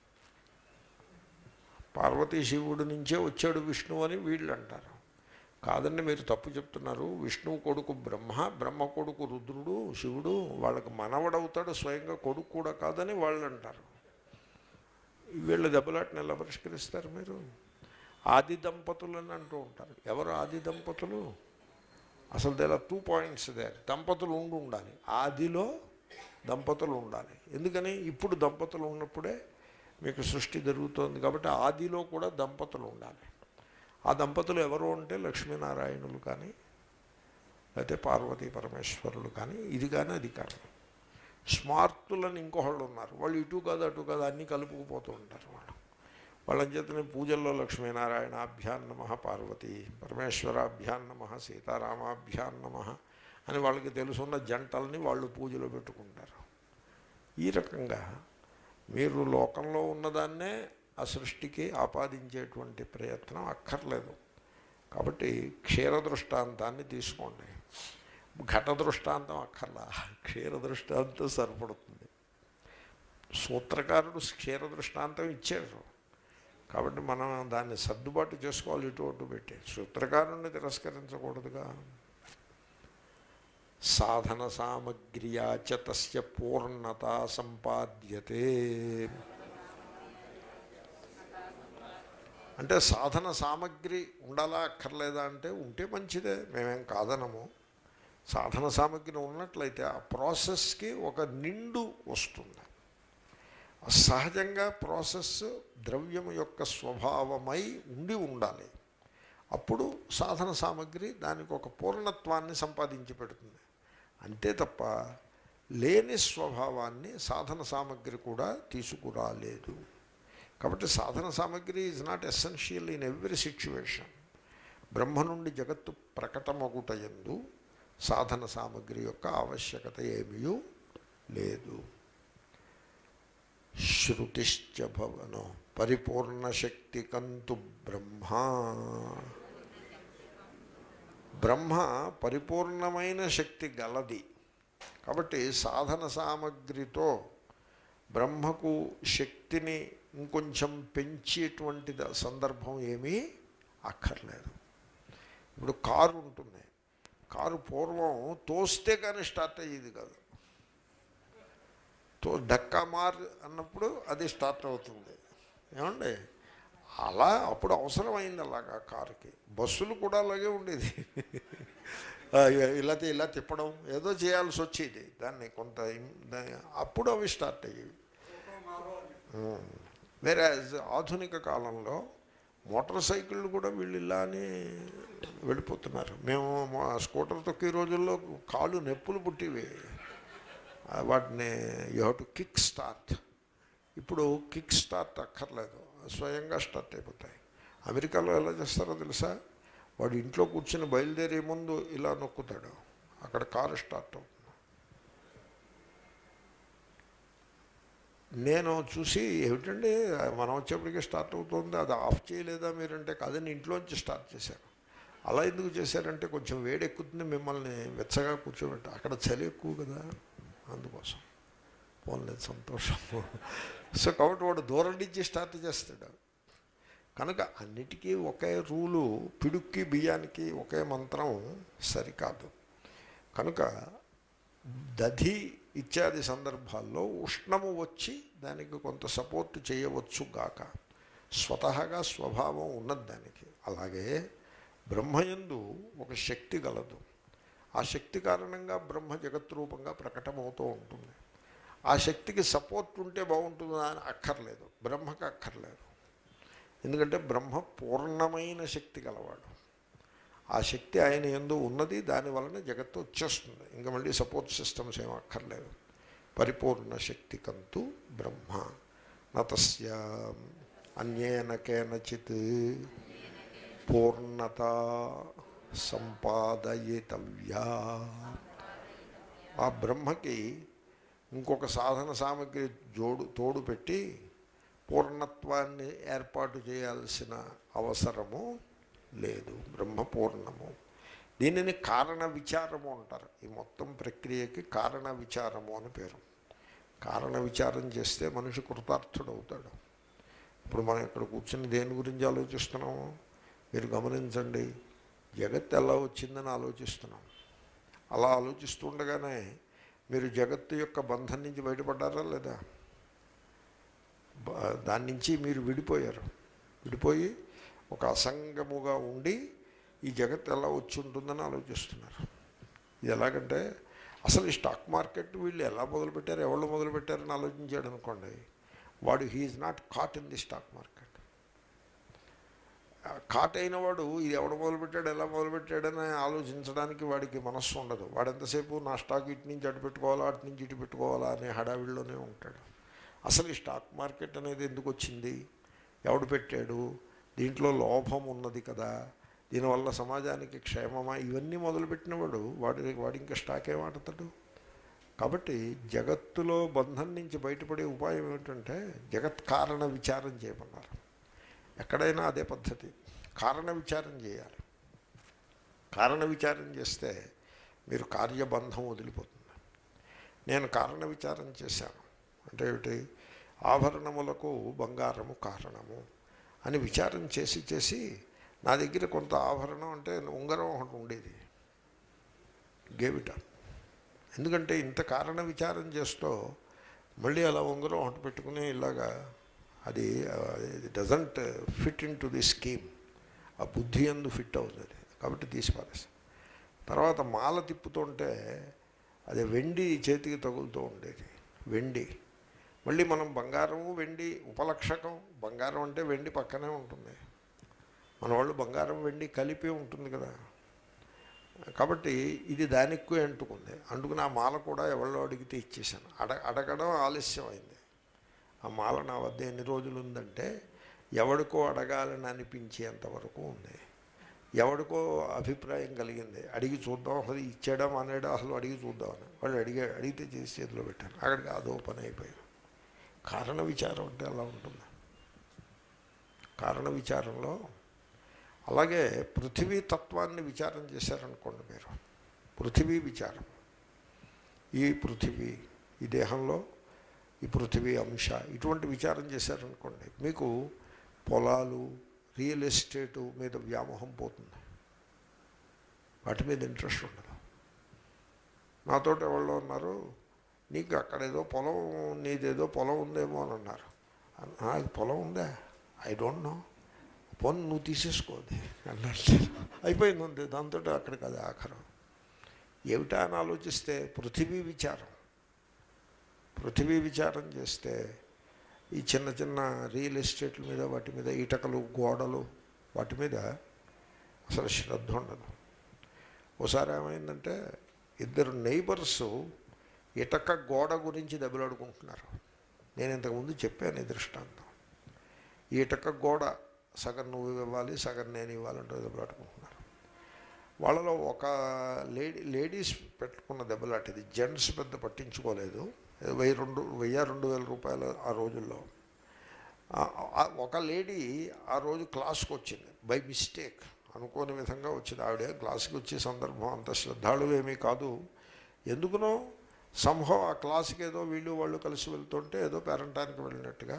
పార్వతీ శివుడి నుంచే వచ్చాడు విష్ణువు అని వీళ్ళు అంటారు కాదండి మీరు తప్పు చెప్తున్నారు విష్ణువు కొడుకు బ్రహ్మ బ్రహ్మ కొడుకు రుద్రుడు శివుడు వాళ్ళకి మనవడవుతాడు స్వయంగా కొడుకు కూడా కాదని వాళ్ళు అంటారు వీళ్ళ దెబ్బలాటని ఎలా పరిష్కరిస్తారు మీరు ఆది దంపతులు అని అంటూ ఉంటారు ఎవరు ఆది దంపతులు అసలు there are two points there దంపతులు ఉండి ఉండాలి ఆదిలో దంపతులు ఉండాలి ఎందుకని ఇప్పుడు దంపతులు ఉన్నప్పుడే మీకు సృష్టి జరుగుతోంది కాబట్టి ఆదిలో కూడా దంపతులు ఉండాలి ఆ దంపతులు ఎవరు అంటే లక్ష్మీనారాయణులు కానీ లేకపోతే పార్వతీ పరమేశ్వరులు కానీ ఇది కానీ అది కానీ స్మార్తులని ఇంకొకళ్ళు ఉన్నారు వాళ్ళు ఇటు కాదు అటు కాదు అన్నీ కలుపుకుపోతూ ఉంటారు వాళ్ళు వాళ్ళని చేతనే పూజల్లో లక్ష్మీనారాయణాభ్యాన్ నమ పార్వతి పరమేశ్వరాభ్యాన్ నమ సీతారామాభ్యాన్ నమ అని వాళ్ళకి తెలుసున్న జంటల్ని వాళ్ళు పూజలో పెట్టుకుంటారు ఈ రకంగా మీరు లోకంలో ఉన్నదాన్నే ఆ సృష్టికి ఆపాదించేటువంటి ప్రయత్నం అక్కర్లేదు కాబట్టి క్షీర దృష్టాంతాన్ని తీసుకోండి ఘట దృష్టాంతం అక్కర్లా క్షీర దృష్టాంతం సరిపడుతుంది సూత్రకారుడు క్షీర దృష్టాంతం ఇచ్చారు కాబట్టి మనం దాన్ని సర్దుబాటు చేసుకోవాలి ఇటు అటు పెట్టి సూత్రకారుణ్ణి తిరస్కరించకూడదుగా సాధన సామగ్ర్యా చ తస్య పూర్ణత సంపాద్యతే అంటే సాధన సామగ్రి ఉండాలా అక్కర్లేదా అంటే ఉంటే మంచిదే మేమేం కాదనము సాధన సామగ్రి ఉన్నట్లయితే ఆ ప్రాసెస్కి ఒక నిండు వస్తుంది సహజంగా ప్రాసెస్ ద్రవ్యం యొక్క స్వభావమై ఉండి ఉండాలి అప్పుడు సాధన సామగ్రి దానికి ఒక పూర్ణత్వాన్ని సంపాదించి పెడుతుంది అంతే తప్ప లేని స్వభావాన్ని సాధన సామగ్రి కూడా తీసుకురాలేదు కాబట్టి సాధన సామగ్రి is not essential in every situation Brahma నుండి జగత్తు ప్రకటమగుటయందు సాధన సామగ్రి యొక్క ఆవశ్యకత ఏమీ లేదు శృతిశ్చ భవనో పరిపూర్ణ శక్తి కంతు బ్రహ్మ బ్రహ్మ పరిపూర్ణమైన శక్తి గలది కాబట్టి సాధన సామగ్రితో బ్రహ్మకు శక్తిని ఇంకొంచెం పెంచేటువంటి ద- సందర్భం ఏమీ అక్కర్లేదు ఇప్పుడు కారు ఉంటుంది కారు పూర్వం తోస్తే కానీ స్టార్ట్ అయ్యేది కాదు తో డక్కా మార్ అన్నప్పుడు అది స్టార్ట్ అవుతుంది ఏమండి అలా అప్పుడు అవసరమైంది అలాగా కారుకి బస్సులు కూడా అలాగే ఉండేది ఆ, ఇలా తి- ఇలా తిప్పడం ఏదో చేయాల్సి వచ్చేది దాన్ని కొంత ఇం- దా- అప్పుడు అవి స్టార్ట్ అయ్యేవి వేరే ఆధునిక కాలంలో మోటార్ సైకిళ్ళు కూడా వీళ్ళు ఇలానే వెళ్ళిపోతున్నారు మేము మా స్కూటర్ తొక్కే రోజుల్లో కాళ్ళు నొప్పులు పుట్టివి ఆ, వాటిని you have to kick start ఇప్పుడు కిక్ స్టార్ట్ అక్కర్లేదు స్వయంగా స్టార్ట్ అయిపోతాయి అమెరికాలో ఎలా చేస్తారో తెలుసా వాడు ఇంట్లో కూర్చుని బయలుదేరే ముందు ఇలా నొక్కుతాడు అక్కడ కారు స్టార్ట్ అవుతుంది నేను చూసి ఏమిటండి మనం వచ్చేప్పటికే స్టార్ట్ అవుతుంది అది ఆఫ్ చేయలేదా మీరంటే కాదని ఇంట్లోంచి స్టార్ట్ చేశారు అలా ఎందుకు చేశారంటే కొంచెం వేడి ఎక్కుతుంది మిమ్మల్ని వెచ్చగా కూర్చోబెట్టి అక్కడ చలి ఎక్కువ కదా అందుకోసం పోన్లేదు సంతోషం సో కాబట్టి వాడు దూరం నుంచి స్టార్ట్ చేస్తాడు కనుక అన్నిటికీ ఒకే రూలు పిడుక్కి బియ్యానికి ఒకే మంత్రం సరికాదు కనుక దధి ఇత్యాది సందర్భాల్లో ఉష్ణము వచ్చి దానికి కొంత సపోర్ట్ చేయవచ్చు గాక స్వతహాగా స్వభావం ఉన్నది దానికి అలాగే బ్రహ్మయందు ఒక శక్తి గలదు ఆ శక్తి కారణంగా బ్రహ్మ జగత్ రూపంగా ప్రకటమవుతూ ఉంటుంది ఆ శక్తికి సపోర్ట్ ఉంటే బాగుంటుందా అని అక్కర్లేదు బ్రహ్మకు అక్కర్లేదు ఎందుకంటే బ్రహ్మ పూర్ణమైన శక్తి గలవాడు ఆ శక్తి ఆయన ఎందు ఉన్నది దాని వలన జగత్తు వచ్చేస్తుంది ఇంకా మళ్ళీ సపోర్ట్ సిస్టమ్స్ ఏం అక్కర్లేదు పరిపూర్ణ శక్తి కంతు బ్రహ్మ నతస్య అన్యేన కేనచిత్ పూర్ణత సంపాదయితవ్యా ఆ బ్రహ్మకి ఇంకొక సాధన సామగ్రి జోడు తోడు పెట్టి పూర్ణత్వాన్ని ఏర్పాటు చేయాల్సిన అవసరము లేదు బ్రహ్మ పూర్ణము దీనిని కారణ విచారము అంటారు ఈ మొత్తం ప్రక్రియకి కారణ విచారము అని పేరు కారణ విచారం చేస్తే మనిషి కృతార్థుడవుతాడు ఇప్పుడు మనం ఇక్కడ కూర్చుని దేని గురించి ఆలోచిస్తున్నాము మీరు గమనించండి జగత్ ఎలా వచ్చిందని ఆలోచిస్తున్నాం అలా ఆలోచిస్తుండగానే మీరు జగత్తు యొక్క బంధం నుంచి బయటపడ్డారా లేదా బ- దాని నుంచి మీరు విడిపోయారు విడిపోయి ఒక అసంగముగా ఉండి ఈ జగత్ ఎలా వచ్చి ఉంటుందని ఆలోచిస్తున్నారు ఇది ఎలాగంటే అసలు ఈ స్టాక్ మార్కెట్ వీళ్ళు ఎలా మొదలుపెట్టారు ఎవరు మొదలుపెట్టారని ఆలోచించాడు అనుకోండి వాడు he is not caught in the stock market caught అయిన వాడు ఇది ఎవడు మొదలుపెట్టాడు ఎలా మొదలుపెట్టాడని ఆలోచించడానికి వాడికి మనస్సు ఉండదు వాడు ఎంతసేపు నా స్టాక్ ఇటు నుంచి అటు పెట్టుకోవాలా అటు నుంచి ఇటు పెట్టుకోవాలా అనే హడావిడిలోనే ఉంటాడు అసలు ఈ స్టాక్ మార్కెట్ అనేది ఎందుకు వచ్చింది ఎవడు పెట్టాడు దీంట్లో లోభం ఉన్నది కదా దీనివల్ల సమాజానికి క్షేమమా ఇవన్నీ మొదలుపెట్టినవాడు వాడి వాడి ఇంకా స్టాక్ ఏమాడతాడు కాబట్టి జగత్తులో బంధం నుంచి బయటపడే ఉపాయం ఏమిటంటే జగత్ కారణ విచారం చేయమన్నారు ఎక్కడైనా అదే పద్ధతి కారణ విచారం చేయాలి కారణ విచారం చేస్తే మీరు కార్యబంధం వదిలిపోతుంది నేను కారణ విచారం చేశాను అంటే ఏమిటి ఆభరణములకు బంగారము కారణము అని విచారం చేసి చేసి నా దగ్గర కొంత ఆభరణం అంటే ఉంగరం ఒకటి ఉండేది గేవిట ఎందుకంటే ఇంత కారణ విచారం చేస్తూ మళ్ళీ అలా ఉంగరం ఒకటి పెట్టుకుని ఇలాగా అది doesn't fit in to the scheme ఆ బుద్ధి ఎందు ఫిట్ అవుతుంది కాబట్టి తీసి పారేసి తర్వాత మాల తిప్పుతుంటే అది వెండి చేతికి తగులుతూ ఉండేది వెండి మళ్ళీ మనం బంగారము వెండి ఉపలక్షకం బంగారం అంటే వెండి పక్కనే ఉంటుంది మన వాళ్ళు బంగారం వెండి కలిపి ఉంటుంది కదా కాబట్టి ఇది దానికి అంటుకుంది అంటుకుని ఆ మాల కూడా ఎవరో అడిగితే ఇచ్చేసాను అడ అడగడం ఆలస్యం అయింది ఆ మాల నా వద్ద ఎన్ని రోజులు ఉందంటే ఎవడికో అడగాలని అనిపించేంత వరకు ఉంది ఎవడికో అభిప్రాయం కలిగింది అడిగి చూద్దాం అసలు ఇచ్చాడా మానేడా అసలు అడిగి చూద్దామని వాళ్ళు అడిగా అడిగితే చేసి చేతిలో పెట్టాను అక్కడికి అదో పని అయిపోయింది కారణ విచారం అంటే అలా ఉంటుంది కారణ విచారంలో అలాగే పృథివీ తత్వాన్ని విచారం చేశారనుకోండి మీరు పృథివీ విచారం ఈ పృథివీ ఈ దేహంలో ఈ పృథివీ అంశ ఇటువంటి విచారం చేశారనుకోండి మీకు పొలాలు రియల్ ఎస్టేటు మీద వ్యామోహం పోతుంది వాటి మీద ఇంట్రెస్ట్ ఉండదు నాతోటి ఎవరో ఉన్నారు నీకు అక్కడ ఏదో పొలం నీదేదో పొలం ఉందేమో అని అన్నారు నాకు పొలం ఉందా ఐ డోంట్ నో పొన్ నువ్వు తీసేసుకోది అన్నట్టు అయిపోయింది ఉంది దాంతో అక్కడికి అది ఆఖరం ఏమిటా అని ఆలోచిస్తే పృథివీ విచారం పృథివీ విచారం చేస్తే ఈ చిన్న చిన్న రియల్ ఎస్టేట్ల మీద వాటి మీద ఇటకలు గోడలు వాటి మీద అసలు శ్రద్ధ ఉండదు ఒకసారి ఏమైందంటే ఇద్దరు నైబర్స్ ఇటక గోడ గురించి దెబ్బలాడుకుంటున్నారు నేను ఇంతకుముందు చెప్పాను ఈ దృష్టాంతం ఈ ఇటక గోడ సగం నువ్వు ఇవ్వాలి సగం నేను ఇవ్వాలంటే దెబ్బలాడుకుంటున్నారు వాళ్ళలో ఒక లేడీ లేడీస్ పెట్టుకున్న దెబ్బలాంటిది జెంట్స్ పెద్ద పట్టించుకోలేదు వెయ్యి రెండు వెయ్యి రెండు వేల రూపాయలు ఆ రోజుల్లో ఆ- ఆ- ఒక లేడీ ఆ రోజు క్లాస్కి వచ్చింది బై మిస్టేక్ అనుకోని విధంగా వచ్చింది ఆవిడ క్లాస్కి వచ్చే సందర్భం అంత శ్రద్ధాళు ఏమీ కాదు ఎందుకునో సంభవం ఆ క్లాస్కి ఏదో వీళ్ళు వాళ్ళు కలిసి వెళ్తుంటే ఏదో పేరంటానికి వెళ్ళినట్టుగా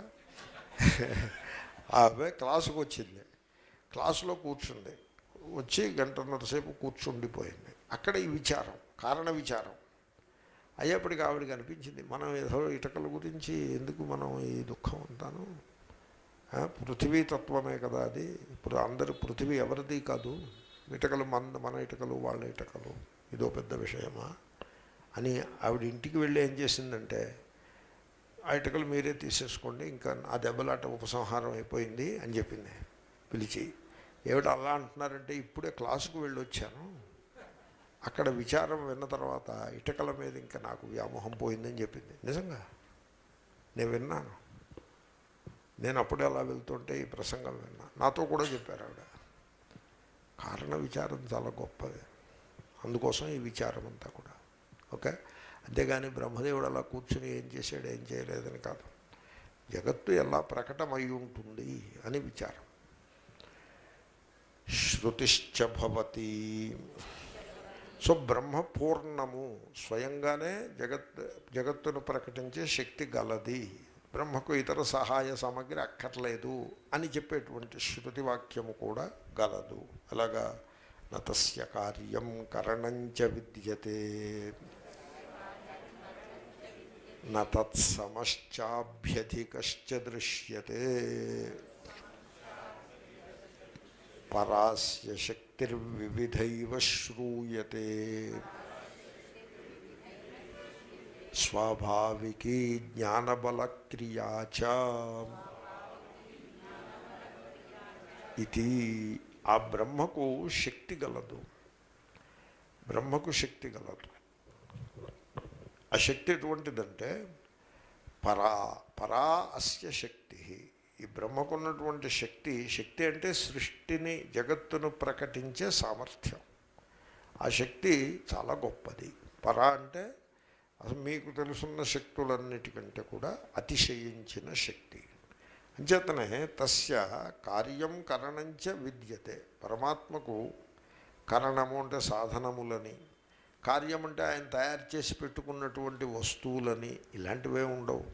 ఆమె క్లాసుకు వచ్చింది క్లాసులో కూర్చుంది వచ్చి గంటన్నర సేపు కూర్చుండిపోయింది అక్కడ ఈ విచారం కారణ విచారం అయ్యేప్పటికి ఆవిడకి అనిపించింది మనం ఏదో ఇటకల గురించి ఎందుకు మనం ఈ దుఃఖం అంతాను ఆ, పృథివీ తత్వమే కదా అది ఇప్పుడు అందరు పృథివీ ఎవరిది కాదు ఇటకలు మన మన ఇటకలు వాళ్ళ ఇటకలు ఇదో పెద్ద విషయమా అని ఆవిడ ఇంటికి వెళ్ళి ఏం చేసిందంటే ఆ ఇటుకలు మీరే తీసేసుకోండి ఇంకా ఆ దెబ్బలాట ఉపసంహారం అయిపోయింది అని చెప్పింది పిలిచి ఏమిటి అలా అంటున్నారంటే ఇప్పుడే క్లాసుకు వెళ్ళి వచ్చాను అక్కడ విచారం విన్న తర్వాత ఇటకల మీద ఇంకా నాకు వ్యామోహం పోయిందని చెప్పింది నిజంగా నేను విన్నాను నేను అప్పుడే అలా వెళ్తుంటే ఈ ప్రసంగం విన్నా నాతో కూడా చెప్పారు ఆవిడ కారణ విచారం చాలా గొప్పది అందుకోసం ఈ విచారం అంతా కూడా ఓకే అంతేగాని బ్రహ్మదేవుడు అలా కూర్చుని ఏం చేశాడు ఏం చేయలేదని కాదు జగత్తు ఎలా ప్రకటమై ఉంటుంది అని విచారం శృతిశ్చ భవతి సో బ్రహ్మ పూర్ణము స్వయంగానే జగత్ జగత్తును ప్రకటించే శక్తి గలది బ్రహ్మకు ఇతర సహాయ సామగ్రి అక్కర్లేదు అని చెప్పేటువంటి శృతి వాక్యము కూడా గలదు అలాగా నతస్య కార్యం కరణంచ విద్యతే నతత్సమశ్చాభ్యధికశ్చ దృశ్యతే పరాస్య శక్తిర్వివిధైవ శ్రూయతే స్వాభావికీ జ్ఞానబలక్రియా చ ఇది ఆ బ్రహ్మకు శక్తి గలదు బ్రహ్మకు శక్తి గలదు ఆ శక్తి ఎటువంటిదంటే పరా పరా అస్య శక్తి ఈ బ్రహ్మకున్నటువంటి శక్తి శక్తి అంటే సృష్టిని జగత్తును ప్రకటించే సామర్థ్యం ఆ శక్తి చాలా గొప్పది పరా అంటే అసలు మీకు తెలుసున్న శక్తులన్నిటికంటే కూడా అతిశయించిన శక్తి అంచేతనే తస్య కార్యం కరణంచ విద్యతే పరమాత్మకు కరణము అంటే సాధనములని కార్యం అంటే ఆయన తయారు చేసి పెట్టుకున్నటువంటి వస్తువులని ఇలాంటివే ఉండవు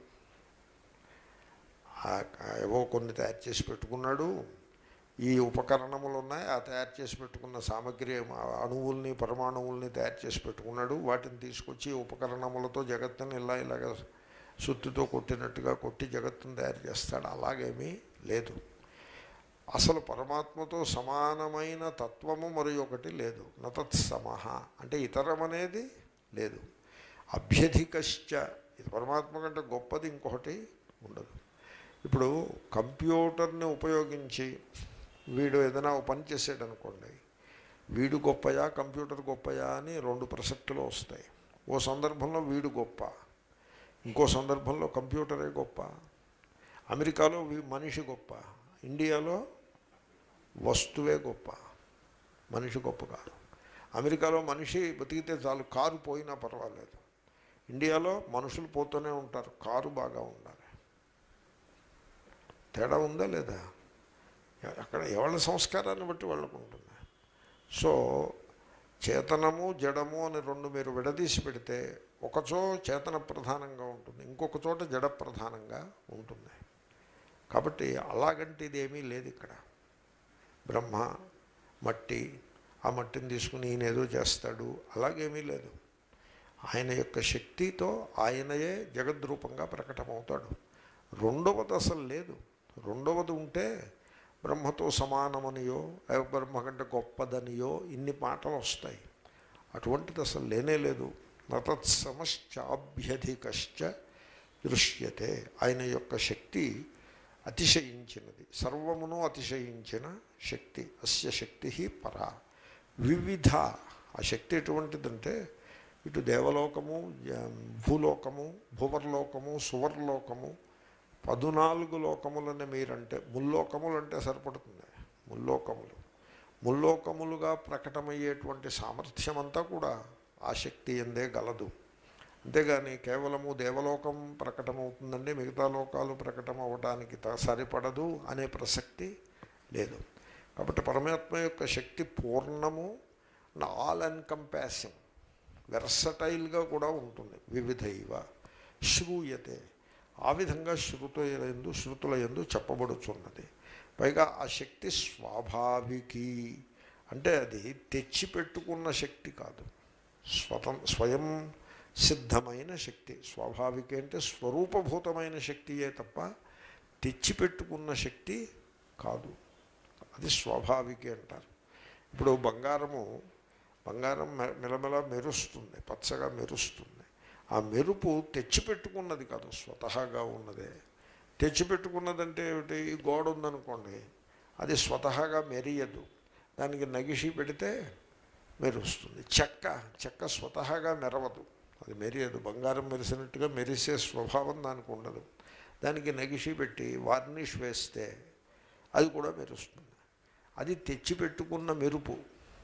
ఏవో కొన్ని తయారు చేసి పెట్టుకున్నాడు ఈ ఉపకరణములు ఉన్నాయి ఆ తయారు చేసి పెట్టుకున్న సామగ్రి అణువుల్ని పరమాణువుల్ని తయారు చేసి పెట్టుకున్నాడు వాటిని తీసుకొచ్చి ఉపకరణములతో జగత్తుని ఇలా ఇలాగ సుత్తితో కొట్టినట్టుగా కొట్టి జగత్తును తయారు చేస్తాడు అలాగేమీ లేదు అసలు పరమాత్మతో సమానమైన తత్వము మరి ఒకటి లేదు నతత్సమహ అంటే ఇతరం అనేది లేదు అభ్యధికశ్చ ఇది పరమాత్మ కంటే గొప్పది ఇంకొకటి ఉండదు ఇప్పుడు కంప్యూటర్ని ఉపయోగించి వీడు ఏదైనా ఓ పని చేసాడు అనుకోండి వీడు గొప్పయా కంప్యూటర్ గొప్పయా అని రెండు ప్రసక్తులు వస్తాయి ఓ సందర్భంలో వీడు గొప్ప ఇంకో సందర్భంలో కంప్యూటరే గొప్ప అమెరికాలో వీ- మనిషి గొప్ప ఇండియాలో వస్తువే గొప్ప మనిషి గొప్ప కాదు అమెరికాలో మనిషి బతికితే చాలు కారు పోయినా పర్వాలేదు ఇండియాలో మనుషులు పోతూనే ఉంటారు కారు బాగా ఉండాలి తేడా ఉందా లేదా అక్కడ ఎవరి సంస్కారాన్ని బట్టి వాళ్ళకు ఉంటుంది సో చేతనము జడము అని రెండు మీరు విడదీసి పెడితే ఒకచో చేతన ప్రధానంగా ఉంటుంది ఇంకొక చోట జడ ప్రధానంగా ఉంటుంది కాబట్టి అలాగంటే ఇదేమీ లేదు ఇక్కడ బ్రహ్మ మట్టి ఆ మట్టిని తీసుకుని ఈయన ఏదో చేస్తాడు అలాగేమీ లేదు ఆయన యొక్క శక్తితో ఆయనయే జగద్రూపంగా ప్రకటమవుతాడు రెండవది అసలు లేదు రెండవది ఉంటే బ్రహ్మతో సమానమనియో లేక బ్రహ్మ కంటే గొప్పదనియో ఇన్ని మాటలు వస్తాయి అటువంటిది అసలు లేనే లేదు నతత్సమశ్చాభ్యధికశ్చ దృశ్యతే ఆయన యొక్క శక్తి అతిశయించినది సర్వమును అతిశయించిన శక్తి అస్య శక్తి పరా వివిధ ఆ శక్తి ఎటువంటిదంటే ఇటు దేవలోకము జ- భూలోకము భువర్లోకము సువర్లోకము పదునాలుగు లోకములని మీరంటే ముల్లోకములు అంటే సరిపడుతుంది ముల్లోకములు ముల్లోకములుగా ప్రకటమయ్యేటువంటి సామర్థ్యం అంతా కూడా ఆ శక్తి ఎందే గలదు అంతేగాని కేవలము దేవలోకం ప్రకటమవుతుందండి మిగతా లోకాలు ప్రకటన అవ్వడానికి త- సరిపడదు అనే ప్రసక్తి లేదు కాబట్టి పరమాత్మ యొక్క శక్తి పూర్ణము ఆల్ ఎన్కంపాసింగ్ వెర్సటైల్గా కూడా ఉంటుంది వివిధైవ శ్రూయతే ఆ విధంగా శృతుల ఎందు శృతుల ఎందు చెప్పబడుచున్నది పైగా ఆ శక్తి స్వాభావికి అంటే అది తెచ్చిపెట్టుకున్న శక్తి కాదు స్వతం స్వయం సిద్ధమైన శక్తి స్వాభావిక అంటే స్వరూపభూతమైన శక్తియే తప్ప తెచ్చిపెట్టుకున్న శక్తి కాదు అది స్వాభావికి అంటారు ఇప్పుడు బంగారము బంగారం మె- మెలమెల మెరుస్తుంది పచ్చగా మెరుస్తుంది ఆ మెరుపు తెచ్చిపెట్టుకున్నది కాదు స్వతహాగా ఉన్నదే తెచ్చిపెట్టుకున్నదంటే ఏమిటి ఈ గోడ ఉందనుకోండి అది స్వతహాగా మెరియదు దానికి నగిషి పెడితే మెరుస్తుంది చెక్క చెక్క స్వతహాగా మెరవదు అది మెరియదు బంగారం మెరిసినట్టుగా మెరిసే స్వభావం దానికి ఉండదు దానికి నగిషి పెట్టి వార్నిష్ వేస్తే అది కూడా మెరుస్తుంది అది తెచ్చిపెట్టుకున్న మెరుపు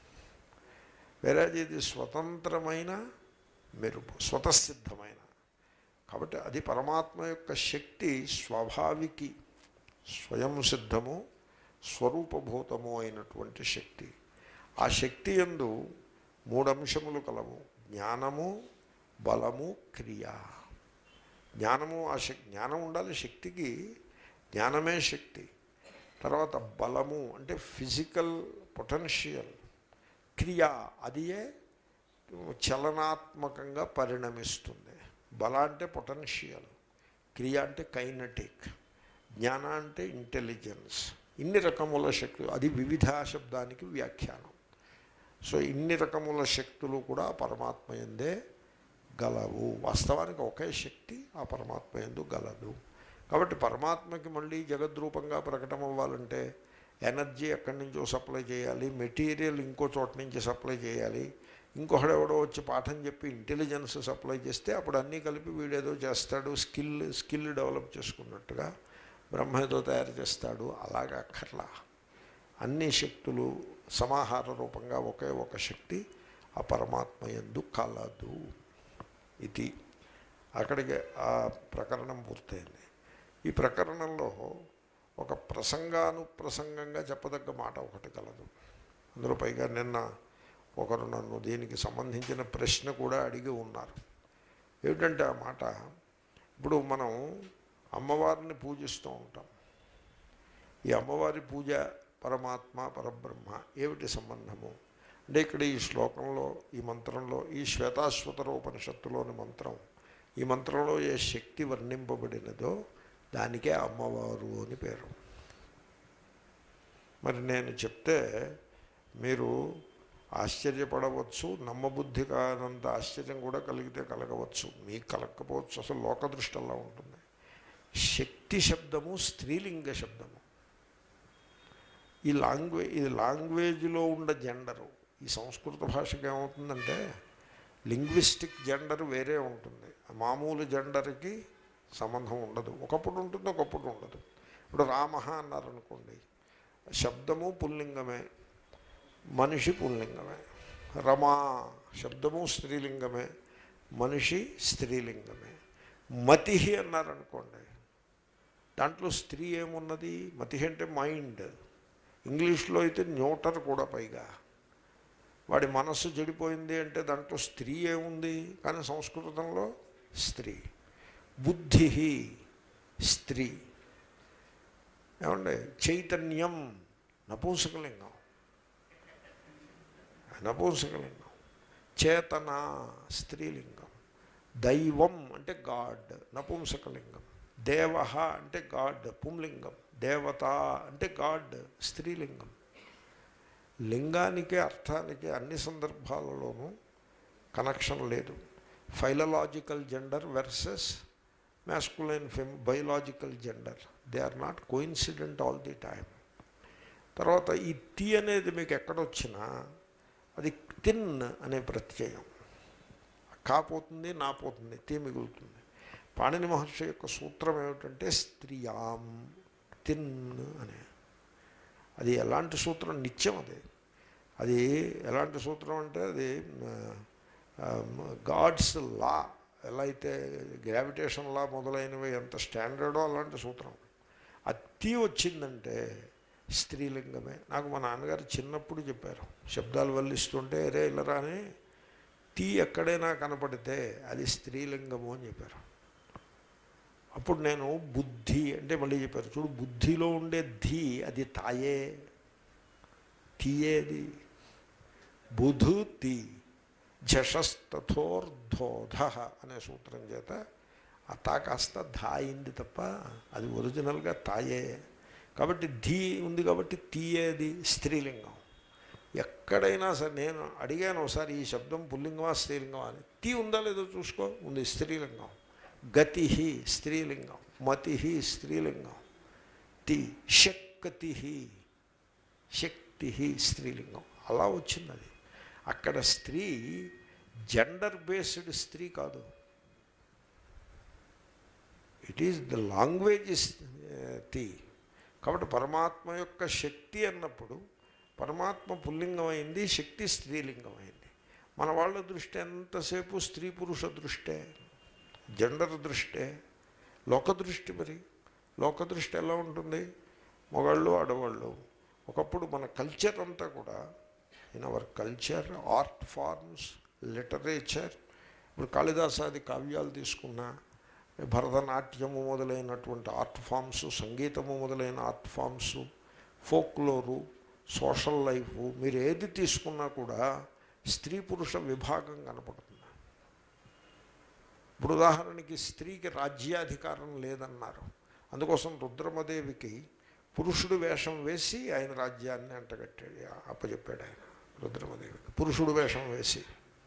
వేరే ఇది స్వతంత్రమైన మెరుపు స్వతసిద్ధమైన కాబట్టి అది పరమాత్మ యొక్క శక్తి స్వాభావికి స్వయం సిద్ధము స్వరూపభూతము అయినటువంటి శక్తి ఆ శక్తి ఎందు మూడు అంశములు కలవు జ్ఞానము బలము క్రియ జ్ఞానము ఆ శక్తి జ్ఞానం ఉండాలి శక్తికి జ్ఞానమే శక్తి తర్వాత బలము అంటే ఫిజికల్ పొటెన్షియల్ క్రియ అదియే చలనాత్మకంగా పరిణమిస్తుంది బల అంటే పొటెన్షియల్ క్రియ అంటే కైనటిక్ జ్ఞాన అంటే ఇంటెలిజెన్స్ ఇన్ని రకముల శక్తులు అది వివిధ శబ్దానికి వ్యాఖ్యానం సో ఇన్ని రకముల శక్తులు కూడా పరమాత్మ ఎందే గలవు వాస్తవానికి ఒకే శక్తి ఆ పరమాత్మ ఎందు గలదు కాబట్టి పరమాత్మకి మళ్ళీ జగద్రూపంగా ప్రకటన అవ్వాలంటే ఎనర్జీ ఎక్కడి నుంచో సప్లై చేయాలి మెటీరియల్ ఇంకో చోట నుంచి సప్లై చేయాలి ఇంకొకడెవడో వచ్చి పాఠం చెప్పి ఇంటెలిజెన్స్ సప్లై చేస్తే అప్పుడు అన్నీ కలిపి వీడేదో చేస్తాడు స్కిల్ స్కిల్ డెవలప్ చేసుకున్నట్టుగా బ్రహ్మ ఏదో తయారు చేస్తాడు అలాగా అక్కర్లా అన్ని శక్తులు సమాహార రూపంగా ఒకే ఒక శక్తి ఆ పరమాత్మ ఎందు కలదు ఇది అక్కడికి ఆ ప్రకరణం పూర్తయింది ఈ ప్రకరణంలో ఒక ప్రసంగానుప్రసంగంగా చెప్పదగ్గ మాట ఒకటి కలదు అందులో పైగా నిన్న ఒకరు నన్ను దీనికి సంబంధించిన ప్రశ్న కూడా అడిగి ఉన్నారు ఏమిటంటే ఆ మాట ఇప్పుడు మనం అమ్మవారిని పూజిస్తూ ఉంటాం ఈ అమ్మవారి పూజ పరమాత్మ పరబ్రహ్మ ఏమిటి సంబంధము అంటే ఇక్కడ ఈ శ్లోకంలో ఈ మంత్రంలో ఈ శ్వేతాశ్వతర ఉపనిషత్తులోని మంత్రం ఈ మంత్రంలో ఏ శక్తి వర్ణింపబడినదో దానికే అమ్మవారు అని పేరు మరి నేను చెప్తే మీరు ఆశ్చర్యపడవచ్చు నమ్మబుద్ధి కానంత ఆశ్చర్యం కూడా కలిగితే కలగవచ్చు మీకు కలగకపోవచ్చు అసలు లోకదృష్టి అలా ఉంటుంది శక్తి శబ్దము స్త్రీలింగ శబ్దము ఈ లాంగ్వేజ్ ఇది లాంగ్వేజ్లో ఉన్న జెండరు ఈ సంస్కృత భాషకి ఏమవుతుందంటే లింగ్విస్టిక్ జెండర్ వేరే ఉంటుంది మామూలు జెండర్కి సంబంధం ఉండదు ఒకప్పుడు ఉంటుంది ఒకప్పుడు ఉండదు ఇప్పుడు రామ అన్నారనుకోండి శబ్దము పుల్లింగమే మనిషి పుల్లింగమే రమా శబ్దము స్త్రీలింగమే మనిషి స్త్రీలింగమే మతి అన్నారనుకోండి దాంట్లో స్త్రీ ఏమున్నది మతి అంటే మైండ్ ఇంగ్లీష్లో అయితే న్యూటర్ కూడా పైగా వాడి మనస్సు చెడిపోయింది అంటే దాంట్లో స్త్రీ ఏముంది కానీ సంస్కృతంలో స్త్రీ బుద్ధి స్త్రీ ఏమండి చైతన్యం నపూంసకలింగం నపూంసకలింగం చేతన స్త్రీలింగం దైవం అంటే గాడ్ నపుంసకలింగం దేవ అంటే గాడ్ పుంలింగం దేవత అంటే గాడ్ స్త్రీలింగం లింగానికి అర్థానికి అన్ని సందర్భాలలోనూ కనెక్షన్ లేదు philological gender versus masculine fem biological gender they are not coincident all the time తర్వాత ఈ టీ అనేది మీకు ఎక్కడొచ్చినా అది తిన్ అనే ప్రత్యయం కాపోతుంది నా పోతుంది తీ మిగులుతుంది పాణిని మహర్షి యొక్క సూత్రం ఏమిటంటే స్త్రియాం తిన్ అనే అది ఎలాంటి సూత్రం నిత్యం అది అది ఎలాంటి సూత్రం అంటే అది గాడ్స్ లా ఎలా అయితే గ్రావిటేషన్ లా మొదలైనవి ఎంత స్టాండర్డో అలాంటి సూత్రం అతి వచ్చిందంటే స్త్రీలింగమే నాకు మా నాన్నగారు చిన్నప్పుడు చెప్పారు శబ్దాలు వల్లిస్తుంటే రే ఇలా అని తీ ఎక్కడైనా కనపడితే అది స్త్రీలింగము అని చెప్పారు అప్పుడు నేను బుద్ధి అంటే మళ్ళీ చెప్పారు చూడు బుద్ధిలో ఉండే ధీ అది తాయే తీయేది బుధు తీ జషస్తథోర్ధోధ అనే సూత్రం చేత ఆ తా కాస్త ధా అయింది తప్ప అది ఒరిజినల్గా తాయే కాబట్టి ధీ ఉంది కాబట్టి తీయేది స్త్రీలింగం ఎక్కడైనా సరే నేను అడిగాను ఒకసారి ఈ శబ్దం పుల్లింగమా స్త్రీలింగమా అని తీ ఉందా లేదో చూసుకో ఉంది స్త్రీలింగం గతి స్త్రీలింగం మతి స్త్రీలింగం తి శక్తి శక్తి స్త్రీలింగం అలా వచ్చింది అది అక్కడ స్త్రీ జెండర్ బేస్డ్ స్త్రీ కాదు it is the language is తి కాబట్టి పరమాత్మ యొక్క శక్తి అన్నప్పుడు పరమాత్మ పుల్లింగం అయింది శక్తి స్త్రీలింగం అయింది మన వాళ్ళ దృష్టి ఎంతసేపు స్త్రీ పురుష దృష్టే జెండర్ దృష్టే లోక దృష్టి మరి లోక దృష్టి ఎలా ఉంటుంది మగవాళ్ళు ఆడవాళ్ళు ఒకప్పుడు మన కల్చర్ అంతా కూడా in our culture art forms literature ఇప్పుడు కాళిదాసాది కావ్యాలు తీసుకున్నా భరతనాట్యము మొదలైనటువంటి ఆర్ట్ ఫామ్స్ సంగీతము మొదలైన art forms folklore social life మీరు ఏది తీసుకున్నా కూడా స్త్రీ పురుష విభాగం కనపడుతుంది ఇప్పుడు ఉదాహరణకి స్త్రీకి రాజ్యాధికారం లేదన్నారు అందుకోసం రుద్రమదేవికి పురుషుడు వేషం వేసి ఆయన రాజ్యాన్ని అంటగట్టాడు అప్పచెప్పాడు ఆయన రుద్రమదేవికి పురుషుడు వేషం వేసి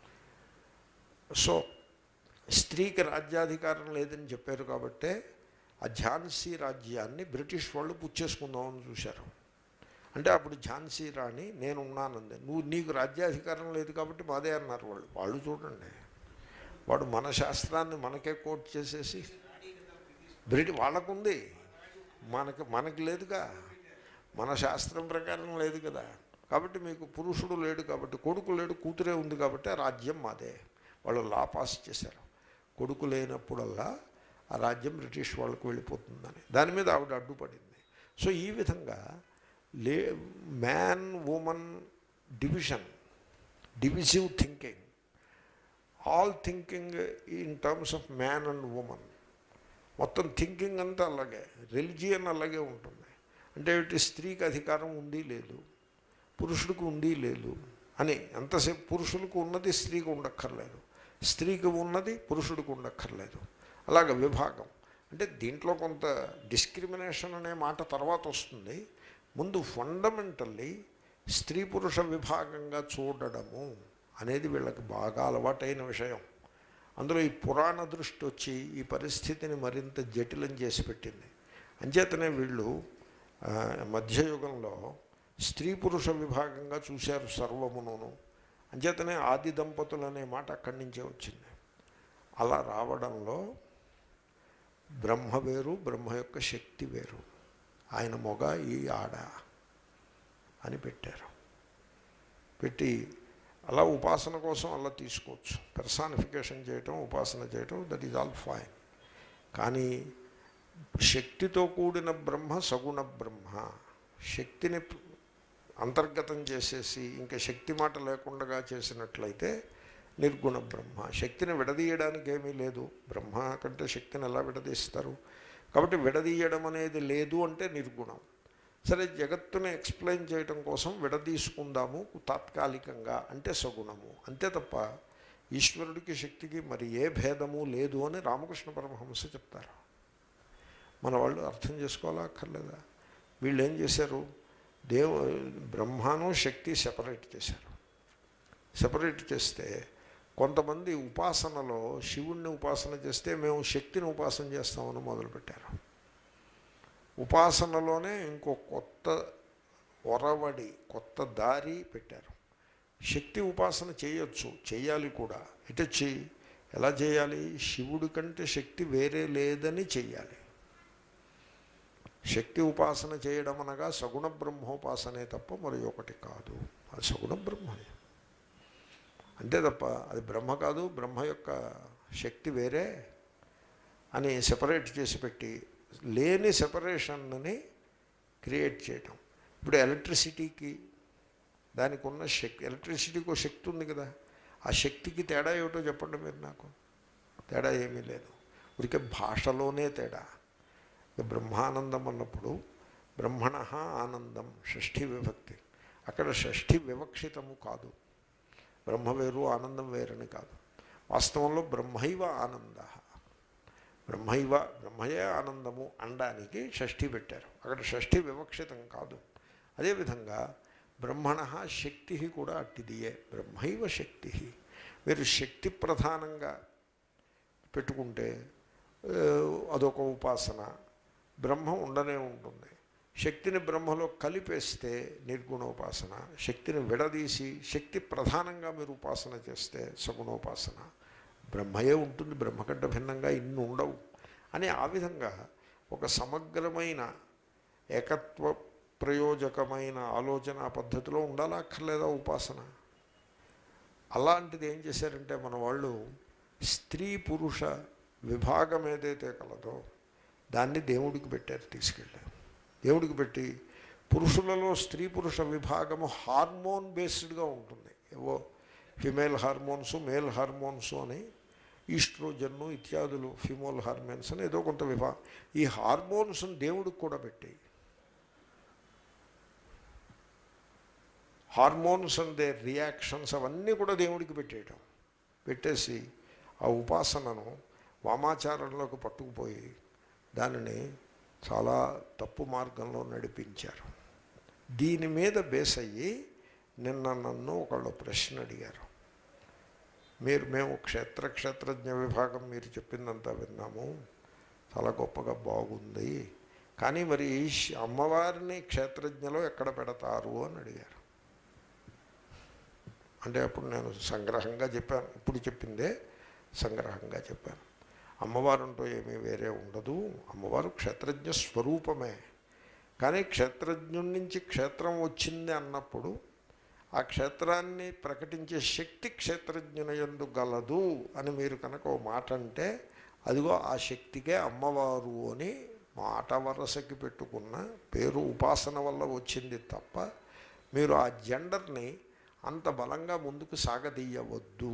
సో స్త్రీకి రాజ్యాధికారం లేదని చెప్పారు కాబట్టే ఆ ఝాన్సీ రాజ్యాన్ని బ్రిటిష్ వాళ్ళు పుచ్చేసుకుందామని చూశారు అంటే అప్పుడు ఝాన్సీ రాణి నేనున్నానంది నువ్వు నీకు రాజ్యాధికారం లేదు కాబట్టి మాదే అన్నారు వాళ్ళు వాళ్ళు చూడండి వాడు మన శాస్త్రాన్ని మనకే కోట్ చేసేసి బ్రిటి వాళ్ళకుంది మనకి మనకి లేదుగా మన శాస్త్రం ప్రకారం లేదు కదా కాబట్టి మీకు పురుషుడు లేడు కాబట్టి కొడుకు లేడు కూతురే ఉంది కాబట్టి ఆ రాజ్యం మాదే వాళ్ళు లా పాస్ చేశారు కొడుకు లేనప్పుడల్లా ఆ రాజ్యం బ్రిటిష్ వాళ్ళకు వెళ్ళిపోతుందని దాని మీద ఆవిడ అడ్డుపడింది సో ఈ విధంగా lay man woman division divisive thinking all thinking in terms of man and woman మొత్తం థింకింగ్ అంతా అలాగే రిలిజియన్ అలాగే ఉంటుంది అంటే ఇటు స్త్రీకి అధికారం ఉంది లేదు పురుషుడికి ఉంది లేదు అని ఎంతసేపు పురుషులకు ఉన్నది స్త్రీకి ఉండక్కర్లేదు స్త్రీకి ఉన్నది పురుషుడికి ఉండక్కర్లేదు అలాగ విభాగం అంటే దీంట్లో కొంత డిస్క్రిమినేషన్ అనే మాట తర్వాత వస్తుంది ముందు ఫండమెంటల్లీ స్త్రీ పురుష విభాగంగా చూడడము అనేది వీళ్ళకి బాగా అలవాటైన విషయం అందులో ఈ పురాణ దృష్టి వచ్చి ఈ పరిస్థితిని మరింత జటిలం చేసి పెట్టింది అంచేతనే వీళ్ళు ఆ, మధ్యయుగంలో స్త్రీ పురుష విభాగంగా చూశారు సర్వమును అంచేతనే ఆది దంపతులు అనే మాట అక్కడి నుంచే వచ్చింది అలా రావడంలో బ్రహ్మ వేరు బ్రహ్మ యొక్క శక్తి వేరు ఆయన మొగ ఈ ఆడ అని పెట్టారు పెట్టి అలా ఉపాసన కోసం అలా తీసుకోవచ్చు పెర్సానిఫికేషన్ చేయటం ఉపాసన చేయటం దట్ ఈజ్ ఆల్ ఫైన్ కానీ శక్తితో కూడిన బ్రహ్మ సగుణ బ్రహ్మ శక్తిని అంతర్గతం చేసేసి ఇంకా శక్తి మాట లేకుండా చేసినట్లయితే నిర్గుణ బ్రహ్మ శక్తిని విడదీయడానికి ఏమీ లేదు బ్రహ్మ కంటే శక్తిని ఎలా విడదీస్తారు కాబట్టి విడదీయడం అనేది లేదు అంటే నిర్గుణం సరే జగత్తుని ఎక్స్ప్లెయిన్ చేయటం కోసం విడదీసుకుందాము తాత్కాలికంగా అంటే సగుణము అంతే తప్ప ఈశ్వరుడికి శక్తికి మరి ఏ భేదము లేదు అని రామకృష్ణ పరమహంస చెప్తారు మన వాళ్ళు అర్థం చేసుకోవాలా అక్కర్లేదా వీళ్ళు ఏం చేశారు దేవు బ్రహ్మాను శక్తి సెపరేట్ చేశారు సెపరేట్ చేస్తే కొంతమంది ఉపాసనలో శివుణ్ణి ఉపాసన చేస్తే మేము శక్తిని ఉపాసన చేస్తామని మొదలుపెట్టారు ఉపాసనలోనే ఇంకో కొత్త ఒరవడి కొత్త దారి పెట్టారు శక్తి ఉపాసన చేయొచ్చు చేయాలి కూడా ఇటొచ్చి ఎలా చేయాలి శివుడి కంటే శక్తి వేరే లేదని చెయ్యాలి శక్తి ఉపాసన చేయడం అనగా సగుణ బ్రహ్మోపాసనే తప్ప మరి ఒకటి కాదు అది సగుణ బ్రహ్మనే అంతే తప్ప అది బ్రహ్మ కాదు బ్రహ్మ యొక్క శక్తి వేరే అని సెపరేట్ చేసి పెట్టి లేని సెపరేషన్ని క్రియేట్ చేయటం ఇప్పుడు ఎలక్ట్రిసిటీకి దానికి ఉన్న శక్తి ఎలక్ట్రిసిటీకి ఒక శక్తి ఉంది కదా ఆ శక్తికి తేడా ఏమిటో చెప్పండి మీరు నాకు తేడా ఏమీ లేదు ఊరికే భాషలోనే తేడా ఇక బ్రహ్మానందం అన్నప్పుడు బ్రహ్మణ ఆనందం షష్ఠీ విభక్తి అక్కడ షష్ఠి వివక్షితము కాదు బ్రహ్మ వేరు ఆనందం వేరని కాదు వాస్తవంలో బ్రహ్మైవ ఆనంద బ్రహ్మైవ బ్రహ్మయే ఆనందము అనడానికి షష్ఠి పెట్టారు అక్కడ షష్ఠి వివక్షితం కాదు అదేవిధంగా బ్రహ్మణ శక్తి కూడా అట్టిదియే బ్రహ్మైవ శక్తి మీరు శక్తి ప్రధానంగా పెట్టుకుంటే ఆ, అదొక ఉపాసన బ్రహ్మ ఉండనే ఉంటుంది శక్తిని బ్రహ్మలో కలిపేస్తే నిర్గుణోపాసన శక్తిని విడదీసి శక్తి ప్రధానంగా మీరు ఉపాసన చేస్తే సగుణోపాసన బ్రహ్మయే ఉంటుంది బ్రహ్మకంట భిన్నంగా ఇన్ని ఉండవు అని ఆ విధంగా ఒక సమగ్రమైన ఏకత్వ ప్రయోజకమైన ఆలోచన పద్ధతిలో ఉండాలా అక్కర్లేదా ఉపాసన అలాంటిది ఏం చేశారంటే మన వాళ్ళు స్త్రీ పురుష విభాగం ఏదైతే కలదో దాన్ని దేవుడికి పెట్టారు తీసుకెళ్ళి దేవుడికి పెట్టి పురుషులలో స్త్రీ పురుష విభాగము హార్మోన్ బేస్డ్గా ఉంటుంది ఏవో ఫిమేల్ హార్మోన్స్ మేల్ హార్మోన్స్ అని ఈస్ట్రోజన్ను ఇత్యాదులు ఫిమోల్ హార్మోన్స్ అని ఏదో కొంత విభాగం ఈ హార్మోన్స్ని దేవుడికి కూడా పెట్టి హార్మోన్స్ అండ్ దే రియాక్షన్స్ అవన్నీ కూడా దేవుడికి పెట్టేయటం పెట్టేసి ఆ ఉపాసనను వామాచారంలోకి పట్టుకుపోయి దానిని చాలా తప్పు మార్గంలో నడిపించారు దీని మీద బేస్ అయ్యి నిన్న నన్ను ఒకళ్ళు ప్రశ్న అడిగారు మీరు మేము క్షేత్ర క్షేత్రజ్ఞ విభాగం మీరు చెప్పిందంతా విన్నాము చాలా గొప్పగా బాగుంది కానీ మరి ఈ అమ్మవారిని క్షేత్రజ్ఞలో ఎక్కడ పెడతారు అని అడిగారు అంటే అప్పుడు నేను సంగ్రహంగా చెప్పాను ఇప్పుడు చెప్పిందే సంగ్రహంగా చెప్పాను అమ్మవారు అంటూ ఏమీ వేరే ఉండదు అమ్మవారు క్షేత్రజ్ఞ స్వరూపమే కానీ క్షేత్రజ్ఞుడి నుంచి క్షేత్రం వచ్చింది అన్నప్పుడు ఆ క్షేత్రాన్ని ప్రకటించే శక్తి క్షేత్రజ్ఞునయందు గలదు అని మీరు కనుక ఓ మాట అంటే అదిగో ఆ శక్తికే అమ్మవారు అని మాట వరసకి పెట్టుకున్న పేరు ఉపాసన వల్ల వచ్చింది తప్ప మీరు ఆ జెండర్ని అంత బలంగా ముందుకు సాగదీయవద్దు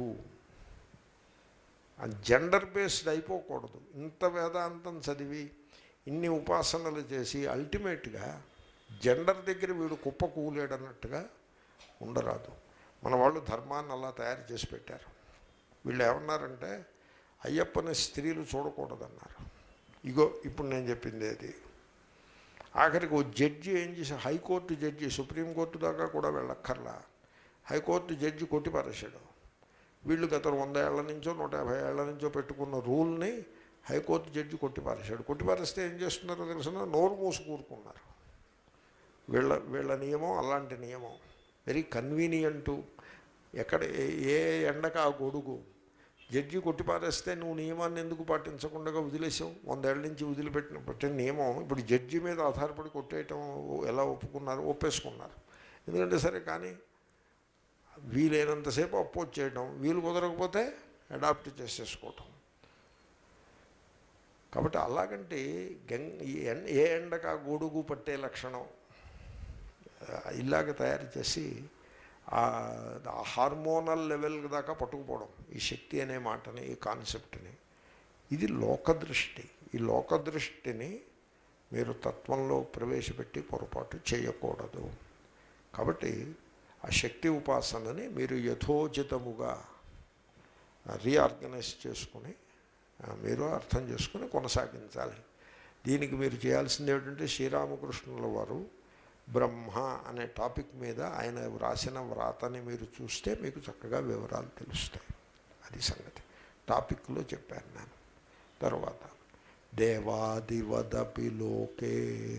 ఆ జెండర్ బేస్డ్ అయిపోకూడదు ఇంత వేదాంతం చదివి ఇన్ని ఉపాసనలు చేసి అల్టిమేట్గా జెండర్ దగ్గర వీడు కుప్ప కూలేడన్నట్టుగా ఉండరాదు మన వాళ్ళు ధర్మాన్ని అలా తయారు చేసి పెట్టారు వీళ్ళు ఏమన్నారంటే అయ్యప్పని స్త్రీలు చూడకూడదన్నారు ఇగో ఇప్పుడు నేను చెప్పింది అది ఆఖరికి ఓ జడ్జి ఏం చేసి హైకోర్టు జడ్జి సుప్రీంకోర్టు దాకా కూడా వెళ్ళక్కర్లా హైకోర్టు జడ్జి కొట్టిపారేశాడు వీళ్ళు గత వంద ఏళ్ల నుంచో నూట యాభై ఏళ్ల నుంచో పెట్టుకున్న రూల్ని హైకోర్టు జడ్జి కొట్టిపారేశాడు కొట్టిపారేస్తే ఏం చేస్తున్నారో తెలిసిన నోరు మూసి కూరుకున్నారు వీళ్ళ వీళ్ళ నియమం అలాంటి నియమం వెరీ కన్వీనియంటు ఎక్కడ ఏ- ఏ ఎండక ఆ గొడుగు జడ్జి కొట్టిపారేస్తే నువ్వు నియమాన్ని ఎందుకు పాటించకుండా వదిలేసావు వందేళ్ల నుంచి వదిలిపెట్టిన పెట్టిన నియమం ఇప్పుడు జడ్జి మీద ఆధారపడి కొట్టేయటం ఎలా ఒప్పుకున్నారు ఒప్పేసుకున్నారు ఎందుకంటే సరే కానీ వీలైనంతసేపు అపోజ్ చేయడం వీలు కుదరకపోతే అడాప్ట్ చేసేసుకోవటం కాబట్టి అలాగంటే గంగ్ ఈ ఎన్- ఏ ఎండక గొడుగు పట్టే లక్షణం ఆ, ఇలాగ తయారు చేసి ఆ ఆ హార్మోనల్ లెవెల్ దాకా పట్టుకుపోవడం ఈ శక్తి అనే మాటని ఈ కాన్సెప్ట్ని ఇది లోకదృష్టి ఈ లోకదృష్టిని మీరు తత్వంలో ప్రవేశపెట్టి పొరపాటు చేయకూడదు కాబట్టి ఆ శక్తి ఉపాసనని మీరు యథోచితముగా రీఆర్గనైజ్ చేసుకుని ఆ, మీరు అర్థం చేసుకుని కొనసాగించాలి దీనికి మీరు చేయాల్సింది ఏమిటంటే శ్రీరామకృష్ణుల వారు బ్రహ్మ అనే టాపిక్ మీద ఆయన వ్రాసిన వ్రాతని మీరు చూస్తే మీకు చక్కగా వివరాలు తెలుస్తాయి అది సంగతి టాపిక్లో చెప్పాను నేను తర్వాత దేవాదివదపి లోకే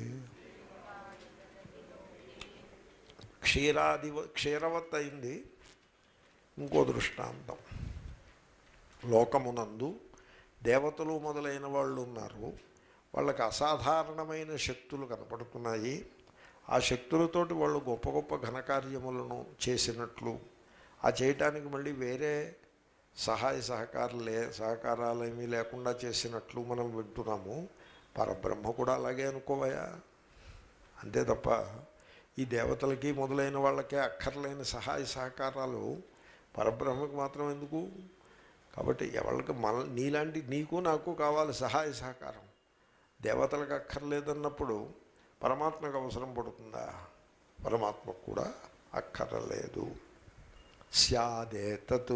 క్షీరాదివ క్షీరవత్ అయింది ఇంకో దృష్టాంతం లోకమునందు దేవతలు మొదలైన వాళ్ళు ఉన్నారు వాళ్ళకి అసాధారణమైన శక్తులు కనపడుతున్నాయి ఆ శక్తులతోటి వాళ్ళు గొప్ప గొప్ప ఘనకార్యములను చేసినట్లు ఆ చేయటానికి మళ్ళీ వేరే సహాయ సహకారాలే సహకారాలు ఏమీ లేకుండా చేసినట్లు మనం వింటున్నాము పరబ్రహ్మ కూడా అలాగే అనుకోవయా అంతే తప్ప ఈ దేవతలకి మొదలైన వాళ్ళకే అక్కర్లేని సహాయ సహకారాలు పరబ్రహ్మకు మాత్రం ఎందుకు కాబట్టి ఎవరికి మన నీలాంటి నీకు నాకు కావాలి సహాయ సహకారం దేవతలకు అక్కర్లేదన్నప్పుడు పరమాత్మకు అవసరం పడుతుందా పరమాత్మకు కూడా అక్కర్లేదు స్యాదేతత్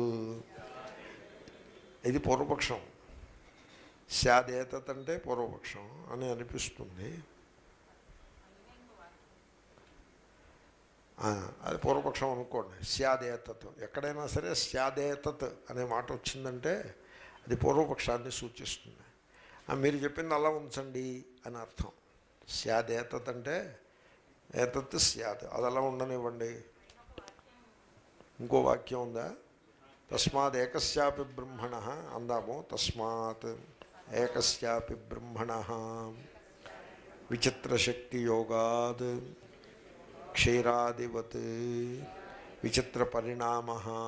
ఇది పూర్వపక్షం స్యాదేతత్ అంటే పూర్వపక్షం అని అనిపిస్తుంది ఆ, అది పూర్వపక్షం అనుకోండి స్యాదేతత్ ఎక్కడైనా సరే స్యాదేతత్ అనే మాట వచ్చిందంటే అది పూర్వపక్షాన్ని సూచిస్తుంది ఆ, మీరు చెప్పింది అలా ఉంచండి అని అర్థం స్యాద్ ఏతత్ అంటే ఏతత్ స్యాద్ అది అలా ఉండనివ్వండి ఇంకో వాక్యం ఉందా తస్మాత్ ఏకస్యాపి బ్రహ్మణ అందాము తస్మాత్ ఏకస్యాపి బ్రహ్మణ విచిత్రశక్తి యోగాద్ క్షీరాదివత్ విచిత్ర పరిణామ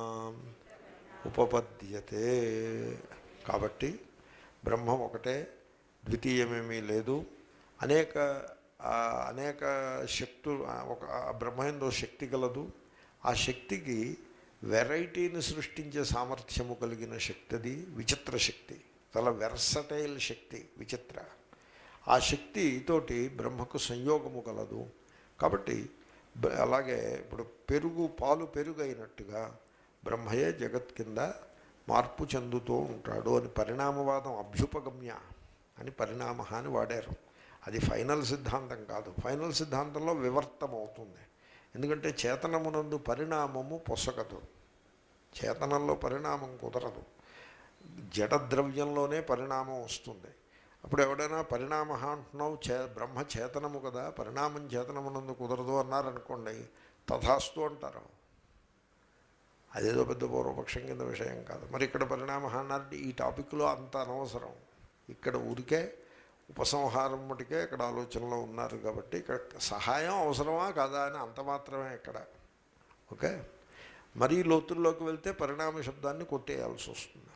ఉపపద్యతే కాబట్టి బ్రహ్మం ఒకటే ద్వితీయమేమీ లేదు అనేక ఆ, అనేక శక్తులు ఆ, ఒక ఆ బ్రహ్మయంలో శక్తి గలదు ఆ శక్తికి వెరైటీని సృష్టించే సామర్థ్యము కలిగిన శక్తి అది విచిత్ర శక్తి చాలా వెర్సటైల్ శక్తి విచిత్ర ఆ శక్తితోటి బ్రహ్మకు సంయోగము కలదు కాబట్టి బ- అలాగే ఇప్పుడు పెరుగు పాలు పెరుగు అయినట్టుగా బ్రహ్మయే జగత్ కింద మార్పు చెందుతూ ఉంటాడు అని పరిణామవాదం అభ్యుపగమ్య అని పరిణామ అని వాడారు అది ఫైనల్ సిద్ధాంతం కాదు ఫైనల్ సిద్ధాంతంలో వివర్తం అవుతుంది ఎందుకంటే చేతనమునందు పరిణామము పొసగదు చేతనంలో పరిణామం కుదరదు జడ ద్రవ్యంలోనే పరిణామం వస్తుంది అప్పుడు ఎవడైనా పరిణామ అంటున్నావు చే బ్రహ్మ చేతనము కదా పరిణామం చేతనమునందు కుదరదు అన్నారనుకోండి తథాస్తు అంటారు అదేదో పెద్ద పూర్వపక్షం కింద విషయం కాదు మరి ఇక్కడ పరిణామ అన్నారంటే ఈ టాపిక్లో అంత అనవసరం ఇక్కడ ఊరికే ఉపసంహారం మటుకే ఇక్కడ ఆలోచనలో ఉన్నారు కాబట్టి ఇక్కడ సహాయం అవసరమా కాదా అని అంత మాత్రమే ఇక్కడ ఓకే మరీ లోతుల్లోకి వెళ్తే పరిణామ శబ్దాన్ని కొట్టేయాల్సి వస్తుంది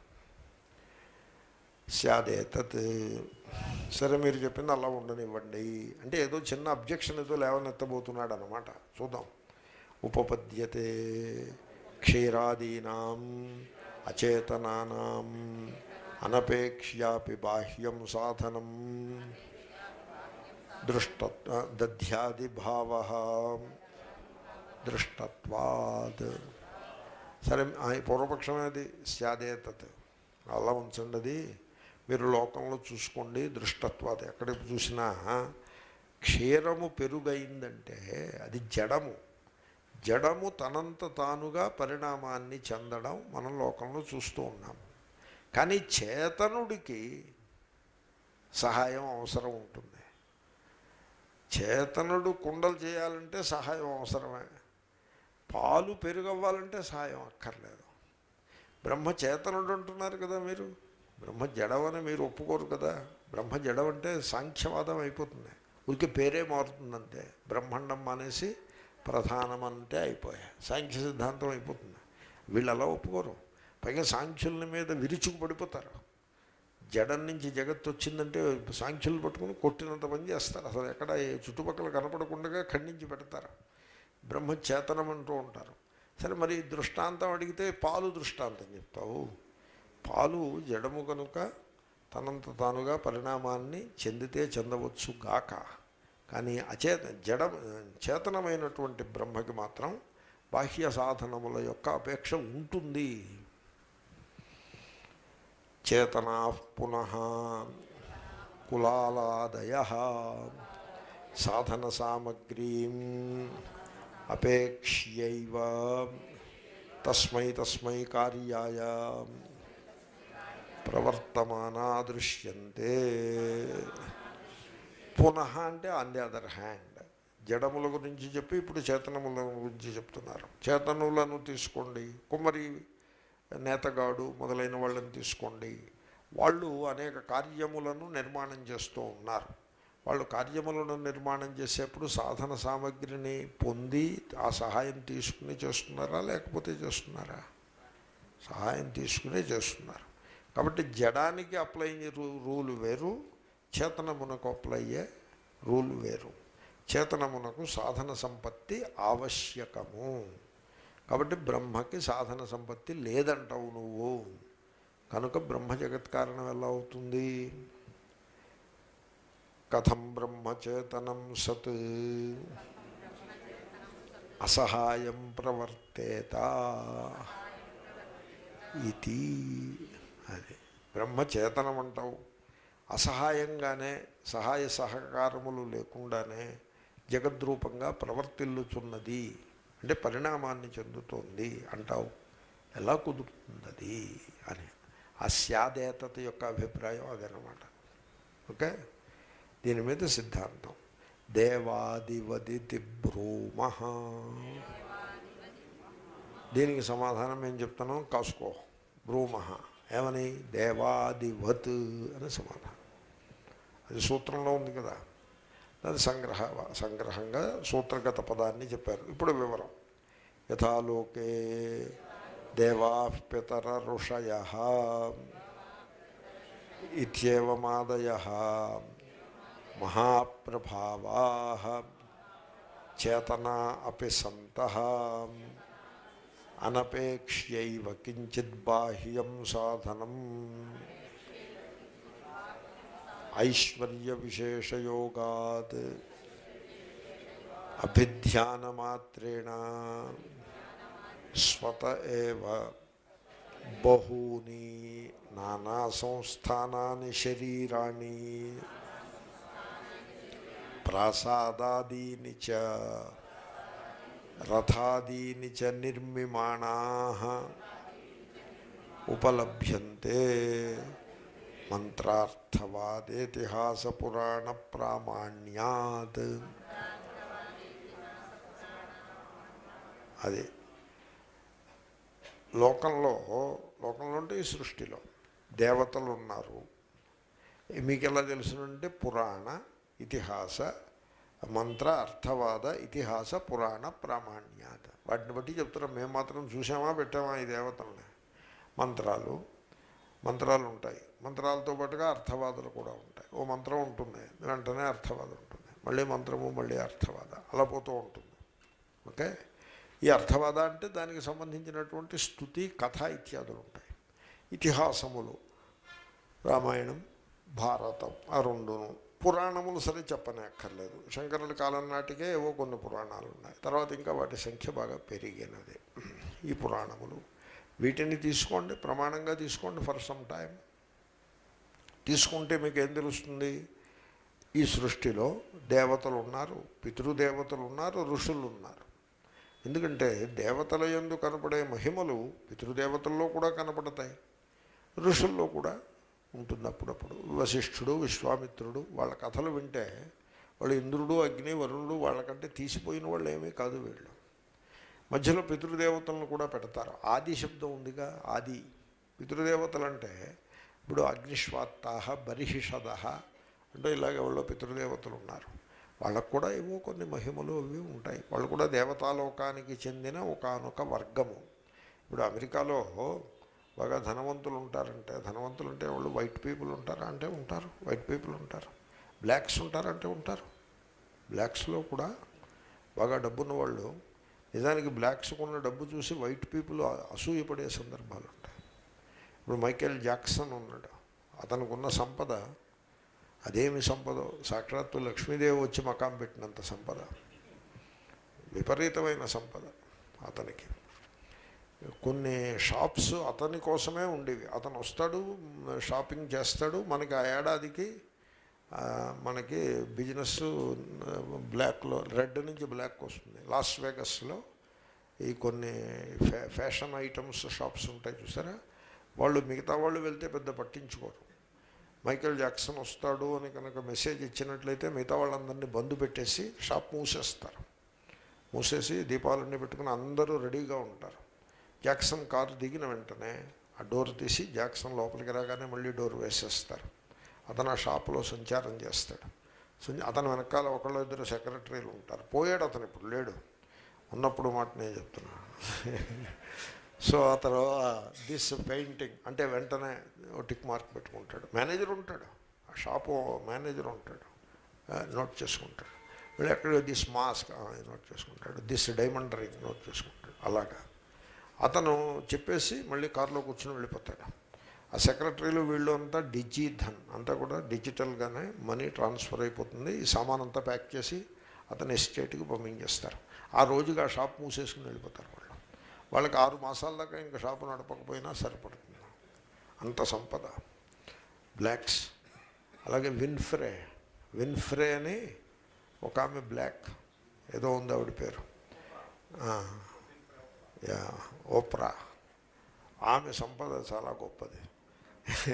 స్యాదేతత్ సరే మీరు చెప్పింది అలా ఉండనివ్వండి అంటే ఏదో చిన్న అబ్జెక్షన్ ఏదో లేవనెత్తబోతున్నాడు అనమాట చూద్దాం ఉపపద్యతే క్షీరాదీనాం అచేతనానాం అనపేక్ష్యాపి బాహ్యం సాధనం దృష్టత్వ దధ్యాదిభావ దృష్టత్వాద్ సరే ఆ పూర్వపక్షం అది స్యాదేతత్ అలా ఉంచండి అది మీరు లోకంలో చూసుకోండి దృష్టత్వాది ఎక్కడికి చూసినా క్షీరము పెరుగైందంటే అది జడము జడము తనంత తానుగా పరిణామాన్ని చెందడం మనం లోకంలో చూస్తూ ఉన్నాము కానీ చేతనుడికి సహాయం అవసరం ఉంటుంది చేతనుడు కుండలు చేయాలంటే సహాయం అవసరమే పాలు పెరుగవ్వాలంటే సహాయం అక్కర్లేదు బ్రహ్మ చేతనుడు అంటున్నారు కదా మీరు బ్రహ్మ జడవని మీరు ఒప్పుకోరు కదా బ్రహ్మ జడవంటే సాంఖ్యవాదం అయిపోతుంది ఊరికే పేరే మారుతుందంటే బ్రహ్మాండం మానేసి ప్రధానం అంటే అయిపోయా సాంఖ్య సిద్ధాంతం అయిపోతుంది వీళ్ళు అలా ఒప్పుకోరు పైగా సాంఖ్యుల మీద విరుచుకు పడిపోతారు జడం నుంచి జగత్తు వచ్చిందంటే సాంఖ్యులు పట్టుకుని కొట్టినంత పని చేస్తారు అసలు ఎక్కడ ఏ చుట్టుపక్కల కనపడకుండా ఖండించి పెడతారు బ్రహ్మ చేతనం అంటూ ఉంటారు సరే మరి దృష్టాంతం అడిగితే పాలు దృష్టాంతం చెప్తావు పాలు జడము కనుక తనంత తానుగా పరిణామాన్ని చెందితే చెందవచ్చు గాక కానీ అచేత జడ చేతనమైనటువంటి బ్రహ్మకి మాత్రం బాహ్య సాధనముల యొక్క అపేక్ష ఉంటుంది చేతనా పునః కులాలాదయ సాధన సామగ్రీం అపేక్ష్యైవ తస్మై తస్మై కార్యాయ ప్రవర్తమానా దృశ్యంతే పునః అంటే ఆన్ ది అదర్ హ్యాండ్ జడముల గురించి చెప్పి ఇప్పుడు చేతనముల గురించి చెప్తున్నారు చేతనులను తీసుకోండి కుమ్మరి నేతగాడు మొదలైన వాళ్ళని తీసుకోండి వాళ్ళు అనేక కార్యములను నిర్మాణం చేస్తూ ఉన్నారు వాళ్ళు కార్యములను నిర్మాణం చేసేప్పుడు సాధన సామగ్రిని పొంది ఆ సహాయం తీసుకుని చేస్తున్నారా లేకపోతే చేస్తున్నారా సహాయం తీసుకునే చేస్తున్నారు కాబట్టి జడానికి అప్లై అయ్యే రూ- రూలు వేరు చేతనమునకు అప్లై అయ్యే రూలు వేరు చేతనమునకు సాధన సంపత్తి ఆవశ్యకము కాబట్టి బ్రహ్మకి సాధన సంపత్తి లేదంటావు నువ్వు కనుక బ్రహ్మ జగత్ కారణం ఎలా అవుతుంది కథం బ్రహ్మచేతనం సత్ అసహాయం ప్రవర్తేత ఇది అది బ్రహ్మచేతనం అంటావు అసహాయంగానే సహాయ సహకారములు లేకుండానే జగద్రూపంగా ప్రవర్తిల్లుచున్నది అంటే పరిణామాన్ని చెందుతోంది అంటావు ఎలా కుదురుతుంది అని ఆ స్యాదేతత యొక్క అభిప్రాయం అదనమాట ఓకే దీని మీద సిద్ధాంతం దేవాదివదితి బ్రూమ దీనికి సమాధానం ఏం చెప్తున్నాం కాసుకో బ్రూమ ఏమని దేవాదివత్ అని సమాధానం అది సూత్రంలో ఉంది కదా అది సంగ్రహ సంగ్రహంగా సూత్రగత పదాన్ని చెప్పారు ఇప్పుడు వివరం యథాలోకే దేవా పితర ఋషయ ఇత్యేవమాదయ మహాప్రభావా చేతనా అపి సంత అనపేక్ష్యైవ కించిత్ బాహ్యం సాధనం ఐశ్వర్య విశేషయోగాత్ అభిధ్యానమాత్రేణ స్వత ఏవ బహూని నానా సంస్థానాని శరీరాణి ప్రాసాదాదీని చ రథాదీని చ నిర్మిమాణా ఉపలభ్యంతే మంత్రార్థవాదేతిహాస పురాణ ప్రామాణ్యాత్ అది లోకంలో లోకంలో అంటే ఈ సృష్టిలో దేవతలు ఉన్నారు మీకు ఎలా తెలుసునంటే పురాణ ఇతిహాస మంత్ర అర్థవాద ఇతిహాస పురాణ ప్రామాణ్యాత వాటిని బట్టి చెప్తున్నాం మేము మాత్రం చూసామా పెట్టామా ఈ దేవతల్ని మంత్రాలు మంత్రాలు ఉంటాయి మంత్రాలతో పాటుగా అర్థవాదాలు కూడా ఉంటాయి ఓ మంత్రం ఉంటుంది వెంటనే అర్థవాదం ఉంటుంది మళ్ళీ మంత్రము మళ్ళీ అర్థవాద అలా పోతూ ఉంటుంది ఓకే ఈ అర్థవాద అంటే దానికి సంబంధించినటువంటి స్థుతి కథ ఇత్యాదులు ఉంటాయి ఇతిహాసములు రామాయణం భారతం ఆ రెండును పురాణములు సరే చెప్పనే అక్కర్లేదు శంకరుల కాలం నాటికే ఏవో కొన్ని పురాణాలు ఉన్నాయి తర్వాత ఇంకా వాటి సంఖ్య బాగా పెరిగినది ఈ పురాణములు వీటిని తీసుకోండి ప్రమాణంగా తీసుకోండి ఫర్ సమ్ టైం తీసుకుంటే మీకు ఏం తెలుస్తుంది ఈ సృష్టిలో దేవతలు ఉన్నారు పితృదేవతలు ఉన్నారు ఋషులు ఉన్నారు ఎందుకంటే దేవతల యందు కనపడే మహిమలు పితృదేవతల్లో కూడా కనపడతాయి ఋషుల్లో కూడా ఉంటుంది అప్పుడప్పుడు వశిష్ఠుడు విశ్వామిత్రుడు వాళ్ళ కథలు వింటే వాళ్ళు ఇంద్రుడు అగ్ని వరుణుడు వాళ్ళకంటే తీసిపోయిన వాళ్ళు ఏమీ కాదు వీళ్ళు మధ్యలో పితృదేవతలను కూడా పెడతారు ఆది శబ్దం ఉందిగా ఆది పితృదేవతలు అంటే ఇప్పుడు అగ్నిశ్వాత్తాహ బరిహిషద అంటే ఇలాగ వాళ్ళు పితృదేవతలు ఉన్నారు వాళ్ళకు కూడా ఏవో కొన్ని మహిమలు అవి ఉంటాయి వాళ్ళు కూడా దేవతాలోకానికి చెందిన ఒకనొక వర్గము ఇప్పుడు అమెరికాలో బాగా ధనవంతులు ఉంటారంటే ధనవంతులు అంటే వాళ్ళు వైట్ పీపుల్ ఉంటారా అంటే ఉంటారు వైట్ పీపుల్ ఉంటారు బ్లాక్స్ ఉంటారంటే ఉంటారు బ్లాక్స్లో కూడా బాగా డబ్బున్న వాళ్ళు నిజానికి బ్లాక్స్కు ఉన్న డబ్బు చూసి వైట్ పీపుల్ అసూయపడే సందర్భాలు ఉంటాయి ఇప్పుడు మైకేల్ జాక్సన్ ఉన్నాడు అతనికి ఉన్న సంపద అదేమి సంపద సాక్షాత్తు లక్ష్మీదేవి వచ్చి మకాం పెట్టినంత సంపద విపరీతమైన సంపద అతనికి కొన్ని షాప్స్ అతని కోసమే ఉండేవి అతను వస్తాడు షాపింగ్ చేస్తాడు మనకి ఆ ఏడాదికి ఆ, మనకి బిజినెస్ బ్లాక్లో రెడ్ నుంచి బ్లాక్ వస్తుంది లాస్ వేగస్లో ఈ కొన్ని ఫ్యా ఫ్యాషన్ ఐటమ్స్ షాప్స్ ఉంటాయి చూసారా వాళ్ళు మిగతా వాళ్ళు వెళ్తే పెద్ద పట్టించుకోరు మైకేల్ జాక్సన్ వస్తాడు అని కనుక మెసేజ్ ఇచ్చినట్లయితే మిగతా వాళ్ళందరినీ బంద్ పెట్టేసి షాప్ మూసేస్తారు మూసేసి దీపాలన్నీ పెట్టుకుని అందరూ రెడీగా ఉంటారు జాక్సన్ కారు దిగిన వెంటనే ఆ డోర్ తీసి జాక్సన్ లోపలికి రాగానే మళ్ళీ డోర్ వేసేస్తారు అతను ఆ షాపులో సంచారం చేస్తాడు సంచ- అతని వెనకాల ఒకళ్ళు ఇద్దరు సెక్రటరీలు ఉంటారు పోయాడు అతను ఇప్పుడు లేడు ఉన్నప్పుడు మాట నేను చెప్తున్నాను సో అతను దిస్ పెయింటింగ్ అంటే వెంటనే ఓ టిక్ మార్క్ పెట్టుకుంటాడు మేనేజర్ ఉంటాడు ఆ షాపు మేనేజర్ ఉంటాడు ఆ, నోట్ చేసుకుంటాడు వీళ్ళు ఎక్కడ దిస్ మాస్క్ నోట్ చేసుకుంటాడు దిస్ డైమండ్ రింగ్ నోట్ చేసుకుంటాడు అలాగా అతను చెప్పేసి మళ్ళీ కారులో కూర్చొని వెళ్ళిపోతాడు ఆ సెక్రటరీలు వీళ్ళు అంతా డిజిధన్ అంతా కూడా డిజిటల్గానే మనీ ట్రాన్స్ఫర్ అయిపోతుంది ఈ సామాన్ అంతా ప్యాక్ చేసి అతని ఎస్టేట్కి పంపించేస్తారు ఆ రోజుగా ఆ షాప్ మూసేసుకుని వెళ్ళిపోతారు వాళ్ళు వాళ్ళకి ఆరు మాసాల దాకా ఇంకా షాపు నడపకపోయినా సరిపడుతుంది అంత సంపద బ్లాక్స్ అలాగే విన్ఫ్రే విన్ఫ్రే అని ఒక ఆమె బ్లాక్ ఏదో ఉంది ఆవిడ పేరు ఆ, యా ఓప్రా ఆమె సంపద చాలా గొప్పది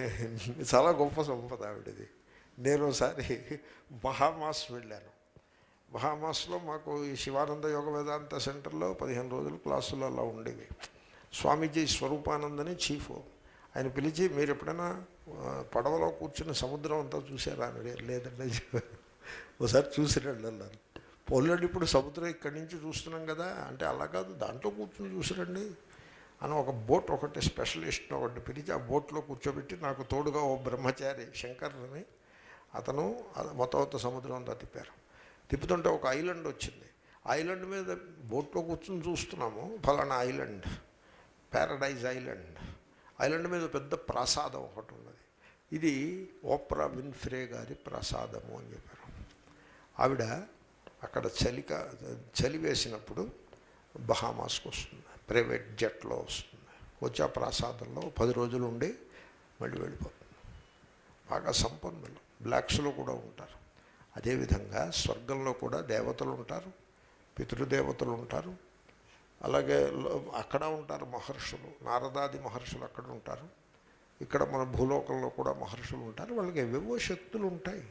చాలా గొప్ప సంపద ఆవిడది నేను ఒకసారి బహామాస్ వెళ్ళాను బహామాస్లో మాకు ఈ శివానంద యోగ వేదాంత సెంటర్లో పదిహేను రోజులు క్లాసులు అలా ఉండేవి స్వామీజీ స్వరూపానందని చీఫ్ ఆయన పిలిచి మీరు ఎప్పుడైనా ఆ, పడవలో కూర్చుని సముద్రం అంతా చూసారా అని అడిగారు. లేదండి ఒకసారి చూసిరండి అన్నారు పోలండి ఇప్పుడు సముద్రం ఇక్కడి నుంచి చూస్తున్నాం కదా అంటే అలా కాదు దాంట్లో కూర్చుని చూసిరండి అని ఒక బోట్ ఒకటి స్పెషలిస్ట్ ఒకటి పిలిచి ఆ బోట్లో కూర్చోబెట్టి నాకు తోడుగా ఓ బ్రహ్మచారి శంకర్ అని అతను అది మొత్తం మొత్తం సముద్రం అంతా తిప్పారు తిప్పుతుంటే ఒక ఐలాండ్ వచ్చింది ఐలాండ్ మీద బోట్లో కూర్చుని చూస్తున్నాము ఫలానా ఐలాండ్ ప్యారడైజ్ ఐలాండ్ ఐలాండ్ మీద పెద్ద ప్రాసాదం ఒకటి ఉన్నది ఇది ఓప్రా విన్ఫ్రే గారి ప్రసాదము అని చెప్పారు ఆవిడ అక్కడ చలిక చలి వేసినప్పుడు బహామాస్కి వస్తుంది ప్రైవేట్ జెట్లో వస్తుంది వచ్చి ఆ ప్రసాదంలో పది రోజులు ఉండి మళ్ళీ వెళ్ళిపోతుంది బాగా సంపన్నులు బ్లాక్స్లో కూడా ఉంటారు అదేవిధంగా స్వర్గంలో కూడా దేవతలు ఉంటారు పితృదేవతలు ఉంటారు అలాగే లో- అక్కడ ఉంటారు మహర్షులు నారదాది మహర్షులు అక్కడ ఉంటారు ఇక్కడ మన భూలోకంలో కూడా మహర్షులు ఉంటారు వాళ్ళకి ఏవేవో శక్తులు ఉంటాయి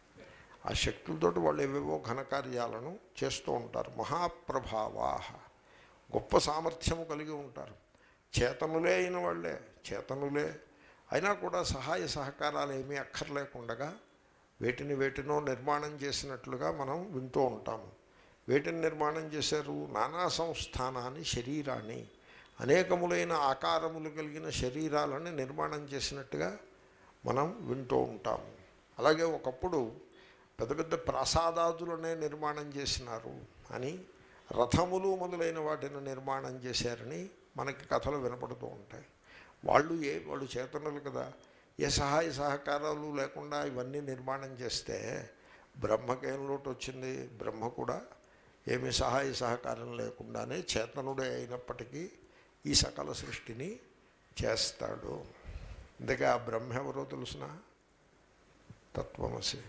ఆ శక్తులతోటి వాళ్ళు ఏవేవో ఘనకార్యాలను చేస్తూ ఉంటారు మహాప్రభావాహ గొప్ప సామర్థ్యము కలిగి ఉంటారు చేతనులే అయిన వాళ్ళే చేతనులే అయినా కూడా సహాయ సహకారాలు ఏమీ అక్కర్లేకుండగా వేటిని వేటినో నిర్మాణం చేసినట్లుగా మనం వింటూ ఉంటాము వేటిని నిర్మాణం చేశారు నానా సంస్థానాన్ని శరీరాన్ని అనేకములైన ఆకారములు కలిగిన శరీరాలను నిర్మాణం చేసినట్టుగా మనం వింటూ ఉంటాము అలాగే ఒకప్పుడు పెద్ద పెద్ద ప్రాసాదాదులనే నిర్మాణం చేసినారు అని రథములు మొదలైన వాటిని నిర్మాణం చేశారని మనకి కథలు వినపడుతూ ఉంటాయి వాళ్ళు ఏ వాళ్ళు చేతనులు కదా ఏ సహాయ సహకారాలు లేకుండా ఇవన్నీ నిర్మాణం చేస్తే బ్రహ్మకేం లోటు వచ్చింది బ్రహ్మ కూడా ఏమి సహాయ సహకారం లేకుండానే చేతనుడే అయినప్పటికీ ఈ సకల సృష్టిని చేస్తాడు ఇందుకే ఆ బ్రహ్మ ఎవరో తెలుసిన తత్వమసి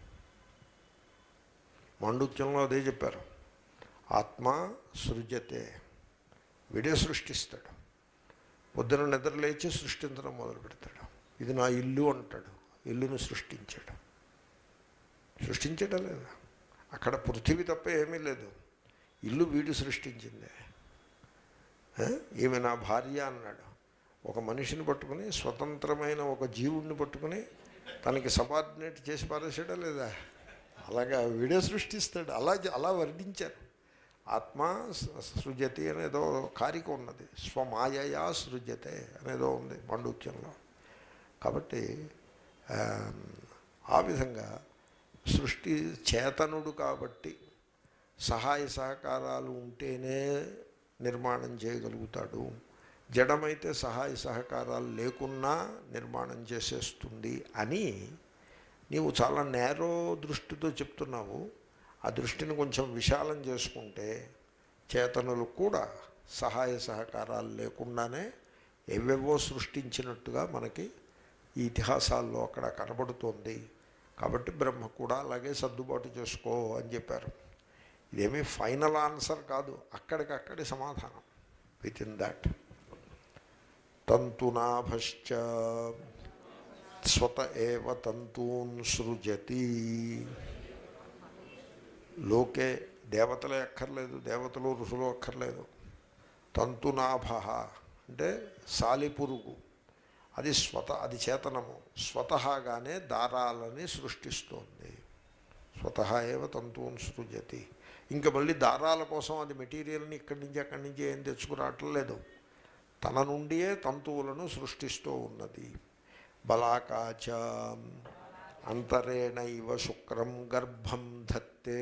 మాండుక్యంలో అదే చెప్పారు ఆత్మ సృజతే వీడే సృష్టిస్తాడు పొద్దున నిద్ర లేచి సృష్టించడం మొదలు పెడతాడు ఇది నా ఇల్లు అంటాడు ఇల్లును సృష్టించాడు సృష్టించడం లేదా అక్కడ పృథివీ తప్ప ఏమీ లేదు ఇల్లు వీడు సృష్టించిందే ఆ? ఈమె నా భార్య అన్నాడు ఒక మనిషిని పట్టుకుని స్వతంత్రమైన ఒక జీవుడిని పట్టుకుని తనకి సబార్డినేట్ చేసి పారేసాడా లేదా అలాగా వీడే సృష్టిస్తాడు అలా అలా వర్ణించారు ఆత్మ స- సృజతి అనేదో కారిక ఉన్నది స్వమాయయా సృజతే అనేదో ఉంది పాండుక్యంలో కాబట్టి ఆ, ఆ విధంగా సృష్టి చేతనుడు కాబట్టి సహాయ సహకారాలు ఉంటేనే నిర్మాణం చేయగలుగుతాడు జడమైతే సహాయ సహకారాలు లేకున్నా నిర్మాణం చేసేస్తుంది అని నీవు చాలా నేరో దృష్టితో చెప్తున్నావు ఆ దృష్టిని కొంచెం విశాలం చేసుకుంటే చేతనులు కూడా సహాయ సహకారాలు లేకుండానే ఏవేవో సృష్టించినట్టుగా మనకి ఈ ఇతిహాసాల్లో అక్కడ కనబడుతోంది కాబట్టి బ్రహ్మ కూడా అలాగే సర్దుబాటు చేసుకో అని చెప్పారు ఇదేమీ ఫైనల్ ఆన్సర్ కాదు అక్కడికక్కడి సమాధానం విత్ ఇన్ దాట్ తంతునాభశ్చ స్వత ఏవ తంతూన్ సృజతి లోకే దేవతలే అక్కర్లేదు దేవతలు ఋషులు అక్కర్లేదు తంతునాభ అంటే సాలిపురుగు అది స్వత అది చేతనము స్వతహాగానే దారాలని సృష్టిస్తోంది స్వతహ ఏవ తంతువును సృజతి ఇంకా మళ్ళీ దారాల కోసం అది మెటీరియల్ని ఇక్కడి నుంచి అక్కడి నుంచి ఏం తెచ్చుకురావట్లేదు తన నుండియే తంతువులను సృష్టిస్తూ ఉన్నది బలాకాచ అంతరేణైవ శుక్రం గర్భం ధత్తే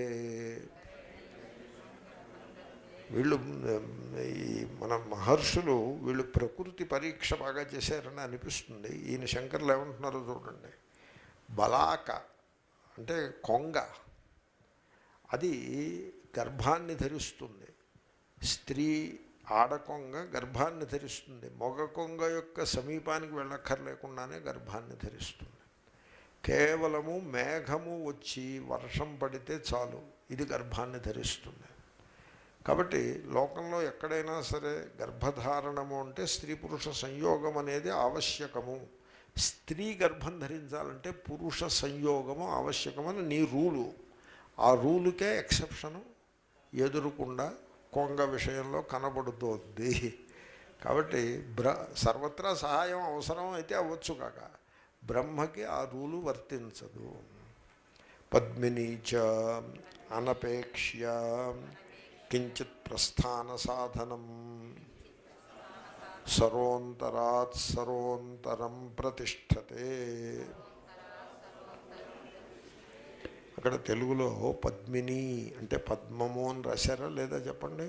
వీళ్ళు మ్, ఈ మన మహర్షులు వీళ్ళు ప్రకృతి పరీక్ష బాగా చేశారని అనిపిస్తుంది ఈయన శంకర్లు ఏమంటున్నారో చూడండి బలాక అంటే కొంగ అది గర్భాన్ని ధరిస్తుంది స్త్రీ ఆడకొంగ గర్భాన్ని ధరిస్తుంది మగ కొంగ యొక్క సమీపానికి వెళ్ళక్కర్లేకుండానే గర్భాన్ని ధరిస్తుంది కేవలము మేఘము వచ్చి వర్షం పడితే చాలు ఇది గర్భాన్ని ధరిస్తుంది కాబట్టి లోకంలో ఎక్కడైనా సరే గర్భధారణము అంటే స్త్రీ పురుష సంయోగం అనేది ఆవశ్యకము స్త్రీ గర్భం ధరించాలంటే పురుష సంయోగము ఆవశ్యకమని నీ రూలు ఆ రూలుకే ఎక్సెప్షను ఎదురుకుండా కొంగ విషయంలో కనబడుతోంది కాబట్టి బ్ర సర్వత్రా సహాయం అవసరం అయితే అవ్వచ్చు కాక బ్రహ్మకి ఆ రూలు వర్తించదు పద్మినీ చ అనపేక్ష్య కించిత్ ప్రస్థాన సాధనం సరోంతరాత్ సరోంతరం ప్రతిష్టతే అక్కడ తెలుగులో పద్మిని అంటే పద్మము అని రాశారా లేదా చెప్పండి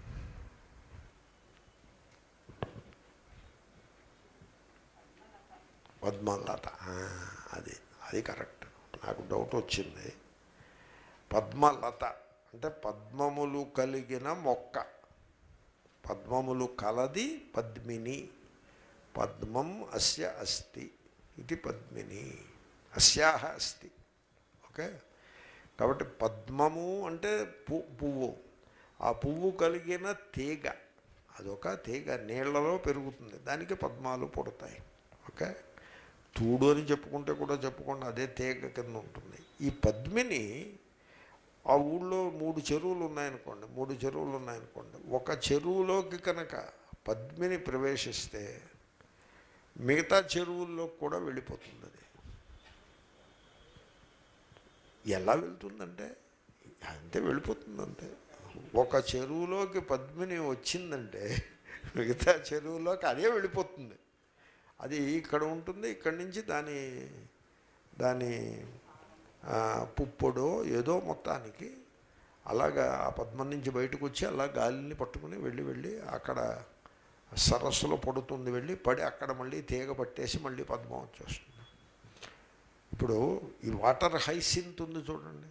పద్మలత ఆ, అది అది కరెక్ట్ నాకు డౌట్ వచ్చింది పద్మలత అంటే పద్మములు కలిగిన మొక్క పద్మములు కలది పద్మిని పద్మం అస్య అస్తి ఇది పద్మిని అస్యాహ అస్తి ఓకే కాబట్టి పద్మము అంటే పు పువ్వు ఆ పువ్వు కలిగిన తీగ అదొక తీగ నీళ్లలో పెరుగుతుంది దానికి పద్మాలు పుడతాయి ఓకే తూడు అని చెప్పుకుంటే కూడా చెప్పుకోండి అదే తీగ కింద ఉంటుంది ఈ పద్మిని ఆ ఊళ్ళో మూడు చెరువులు ఉన్నాయనుకోండి మూడు చెరువులు ఉన్నాయనుకోండి ఒక చెరువులోకి కనుక పద్మిని ప్రవేశిస్తే మిగతా చెరువుల్లో కూడా వెళ్ళిపోతుంది అది ఎలా వెళ్తుందంటే అంతే వెళ్ళిపోతుంది అంతే ఒక చెరువులోకి పద్మిని వచ్చిందంటే మిగతా చెరువులోకి అదే వెళ్ళిపోతుంది అది ఇక్కడ ఉంటుంది ఇక్కడి నుంచి దాని దాని ఆ, పుప్పొడో ఏదో మొత్తానికి అలాగా ఆ పద్మం నుంచి బయటకు వచ్చి అలా గాలిని పట్టుకుని వెళ్ళి వెళ్ళి అక్కడ సరస్సులో పడుతుంది వెళ్ళి పడి అక్కడ మళ్ళీ తీగ పట్టేసి మళ్ళీ పద్మం వచ్చేస్తుంది ఇప్పుడు ఈ వాటర్ హైసింత్ ఉంది చూడండి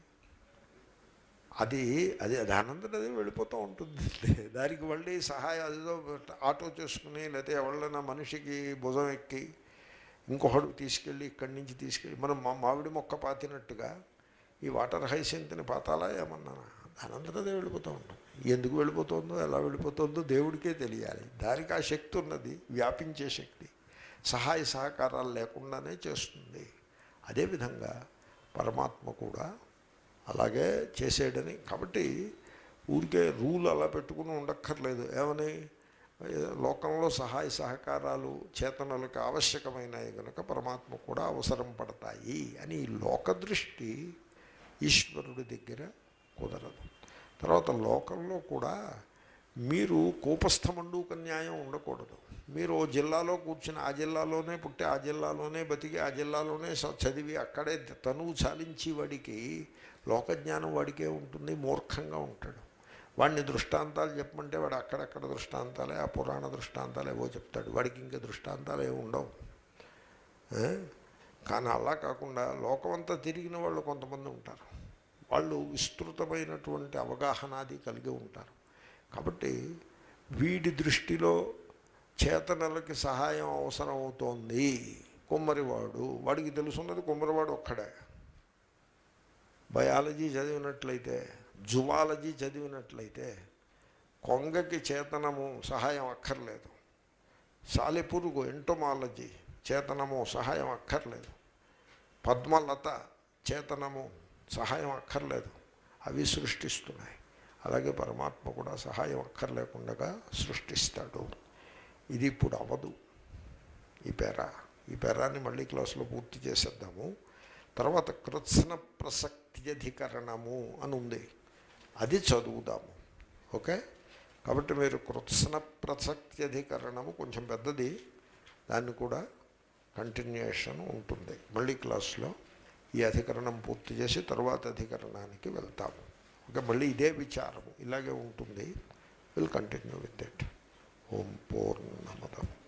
అది అది దానంతట అది వెళ్ళిపోతూ ఉంటుంది దానికి మళ్ళీ సహాయం అదేదో ఆటో చేసుకుని లేకపోతే ఎవరైనా మనిషికి భుజం ఎక్కి ఇంకొకడు తీసుకెళ్ళి ఇక్కడి నుంచి తీసుకెళ్ళి మనం మా మామిడి మొక్క పాతినట్టుగా ఈ వాటర్ హైసింత్ని పాతాలా ఏమన్నా దానంతట అదే వెళ్ళిపోతూ ఉంటుంది ఎందుకు వెళ్ళిపోతుందో ఎలా వెళ్ళిపోతుందో దేవుడికే తెలియాలి దానికి ఆ శక్తి ఉన్నది వ్యాపించే శక్తి సహాయ సహకారాలు లేకుండానే చేస్తుంది అదేవిధంగా పరమాత్మ కూడా అలాగే చేసేయడని కాబట్టి ఊరికే రూల్ అలా పెట్టుకుని ఉండక్కర్లేదు ఏమని లోకంలో సహాయ సహకారాలు చేతనలకు ఆవశ్యకమైనవి కనుక పరమాత్మ కూడా అవసరం పడతాయి అని ఈ లోక దృష్టి ఈశ్వరుడి దగ్గర కుదరదు తర్వాత లోకంలో కూడా మీరు కూపస్థమండూక న్యాయం ఉండకూడదు మీరు ఓ జిల్లాలో కూర్చుని ఆ జిల్లాలోనే పుట్టి ఆ జిల్లాలోనే బతికి ఆ జిల్లాలోనే స- చదివి అక్కడే తనువు చాలించి వాడికి లోకజ్ఞానం వాడికే ఉంటుంది మూర్ఖంగా ఉంటాడు వాడిని దృష్టాంతాలు చెప్పమంటే వాడు అక్కడక్కడ దృష్టాంతాలే ఆ పురాణ దృష్టాంతాలు ఏవో చెప్తాడు వాడికి ఇంకా దృష్టాంతాలు ఏమి ఉండవు ఏ? కానీ అలా కాకుండా లోకమంతా తిరిగిన వాళ్ళు కొంతమంది ఉంటారు వాళ్ళు విస్తృతమైనటువంటి అవగాహనాది కలిగి ఉంటారు కాబట్టి వీడి దృష్టిలో చేతనలకి సహాయం అవసరం అవుతోంది కుమ్మరివాడు వాడికి తెలుసున్నది కుమ్మరివాడు ఒక్కడే బయాలజీ చదివినట్లయితే జువాలజీ చదివినట్లయితే కొంగకి చేతనము సహాయం అక్కర్లేదు సాలెపురుగు ఎంటోమాలజీ చేతనము సహాయం అక్కర్లేదు పద్మలత చేతనము సహాయం అక్కర్లేదు అవి సృష్టిస్తున్నాయి అలాగే పరమాత్మ కూడా సహాయం అక్కర్లేకుండా సృష్టిస్తాడు ఇది ఇప్పుడు అవదు ఈ పేర ఈ పేరాన్ని మళ్ళీ క్లాసులో పూర్తి చేసేద్దాము తర్వాత కృత్స్న ప్రసక్త్యధికరణము అని ఉంది అది చదువుదాము ఓకే కాబట్టి మీరు కృత్స్న ప్రసక్త్యధికరణము కొంచెం పెద్దది దాన్ని కూడా కంటిన్యూషన్ ఉంటుంది మళ్ళీ క్లాస్లో ఈ అధికరణం పూర్తి చేసి తర్వాత అధికరణానికి వెళ్తాము ఓకే మళ్ళీ ఇదే విచారము ఇలాగే ఉంటుంది విల్ కంటిన్యూ విత్ ఇట్ ఓం పూర్ణమదం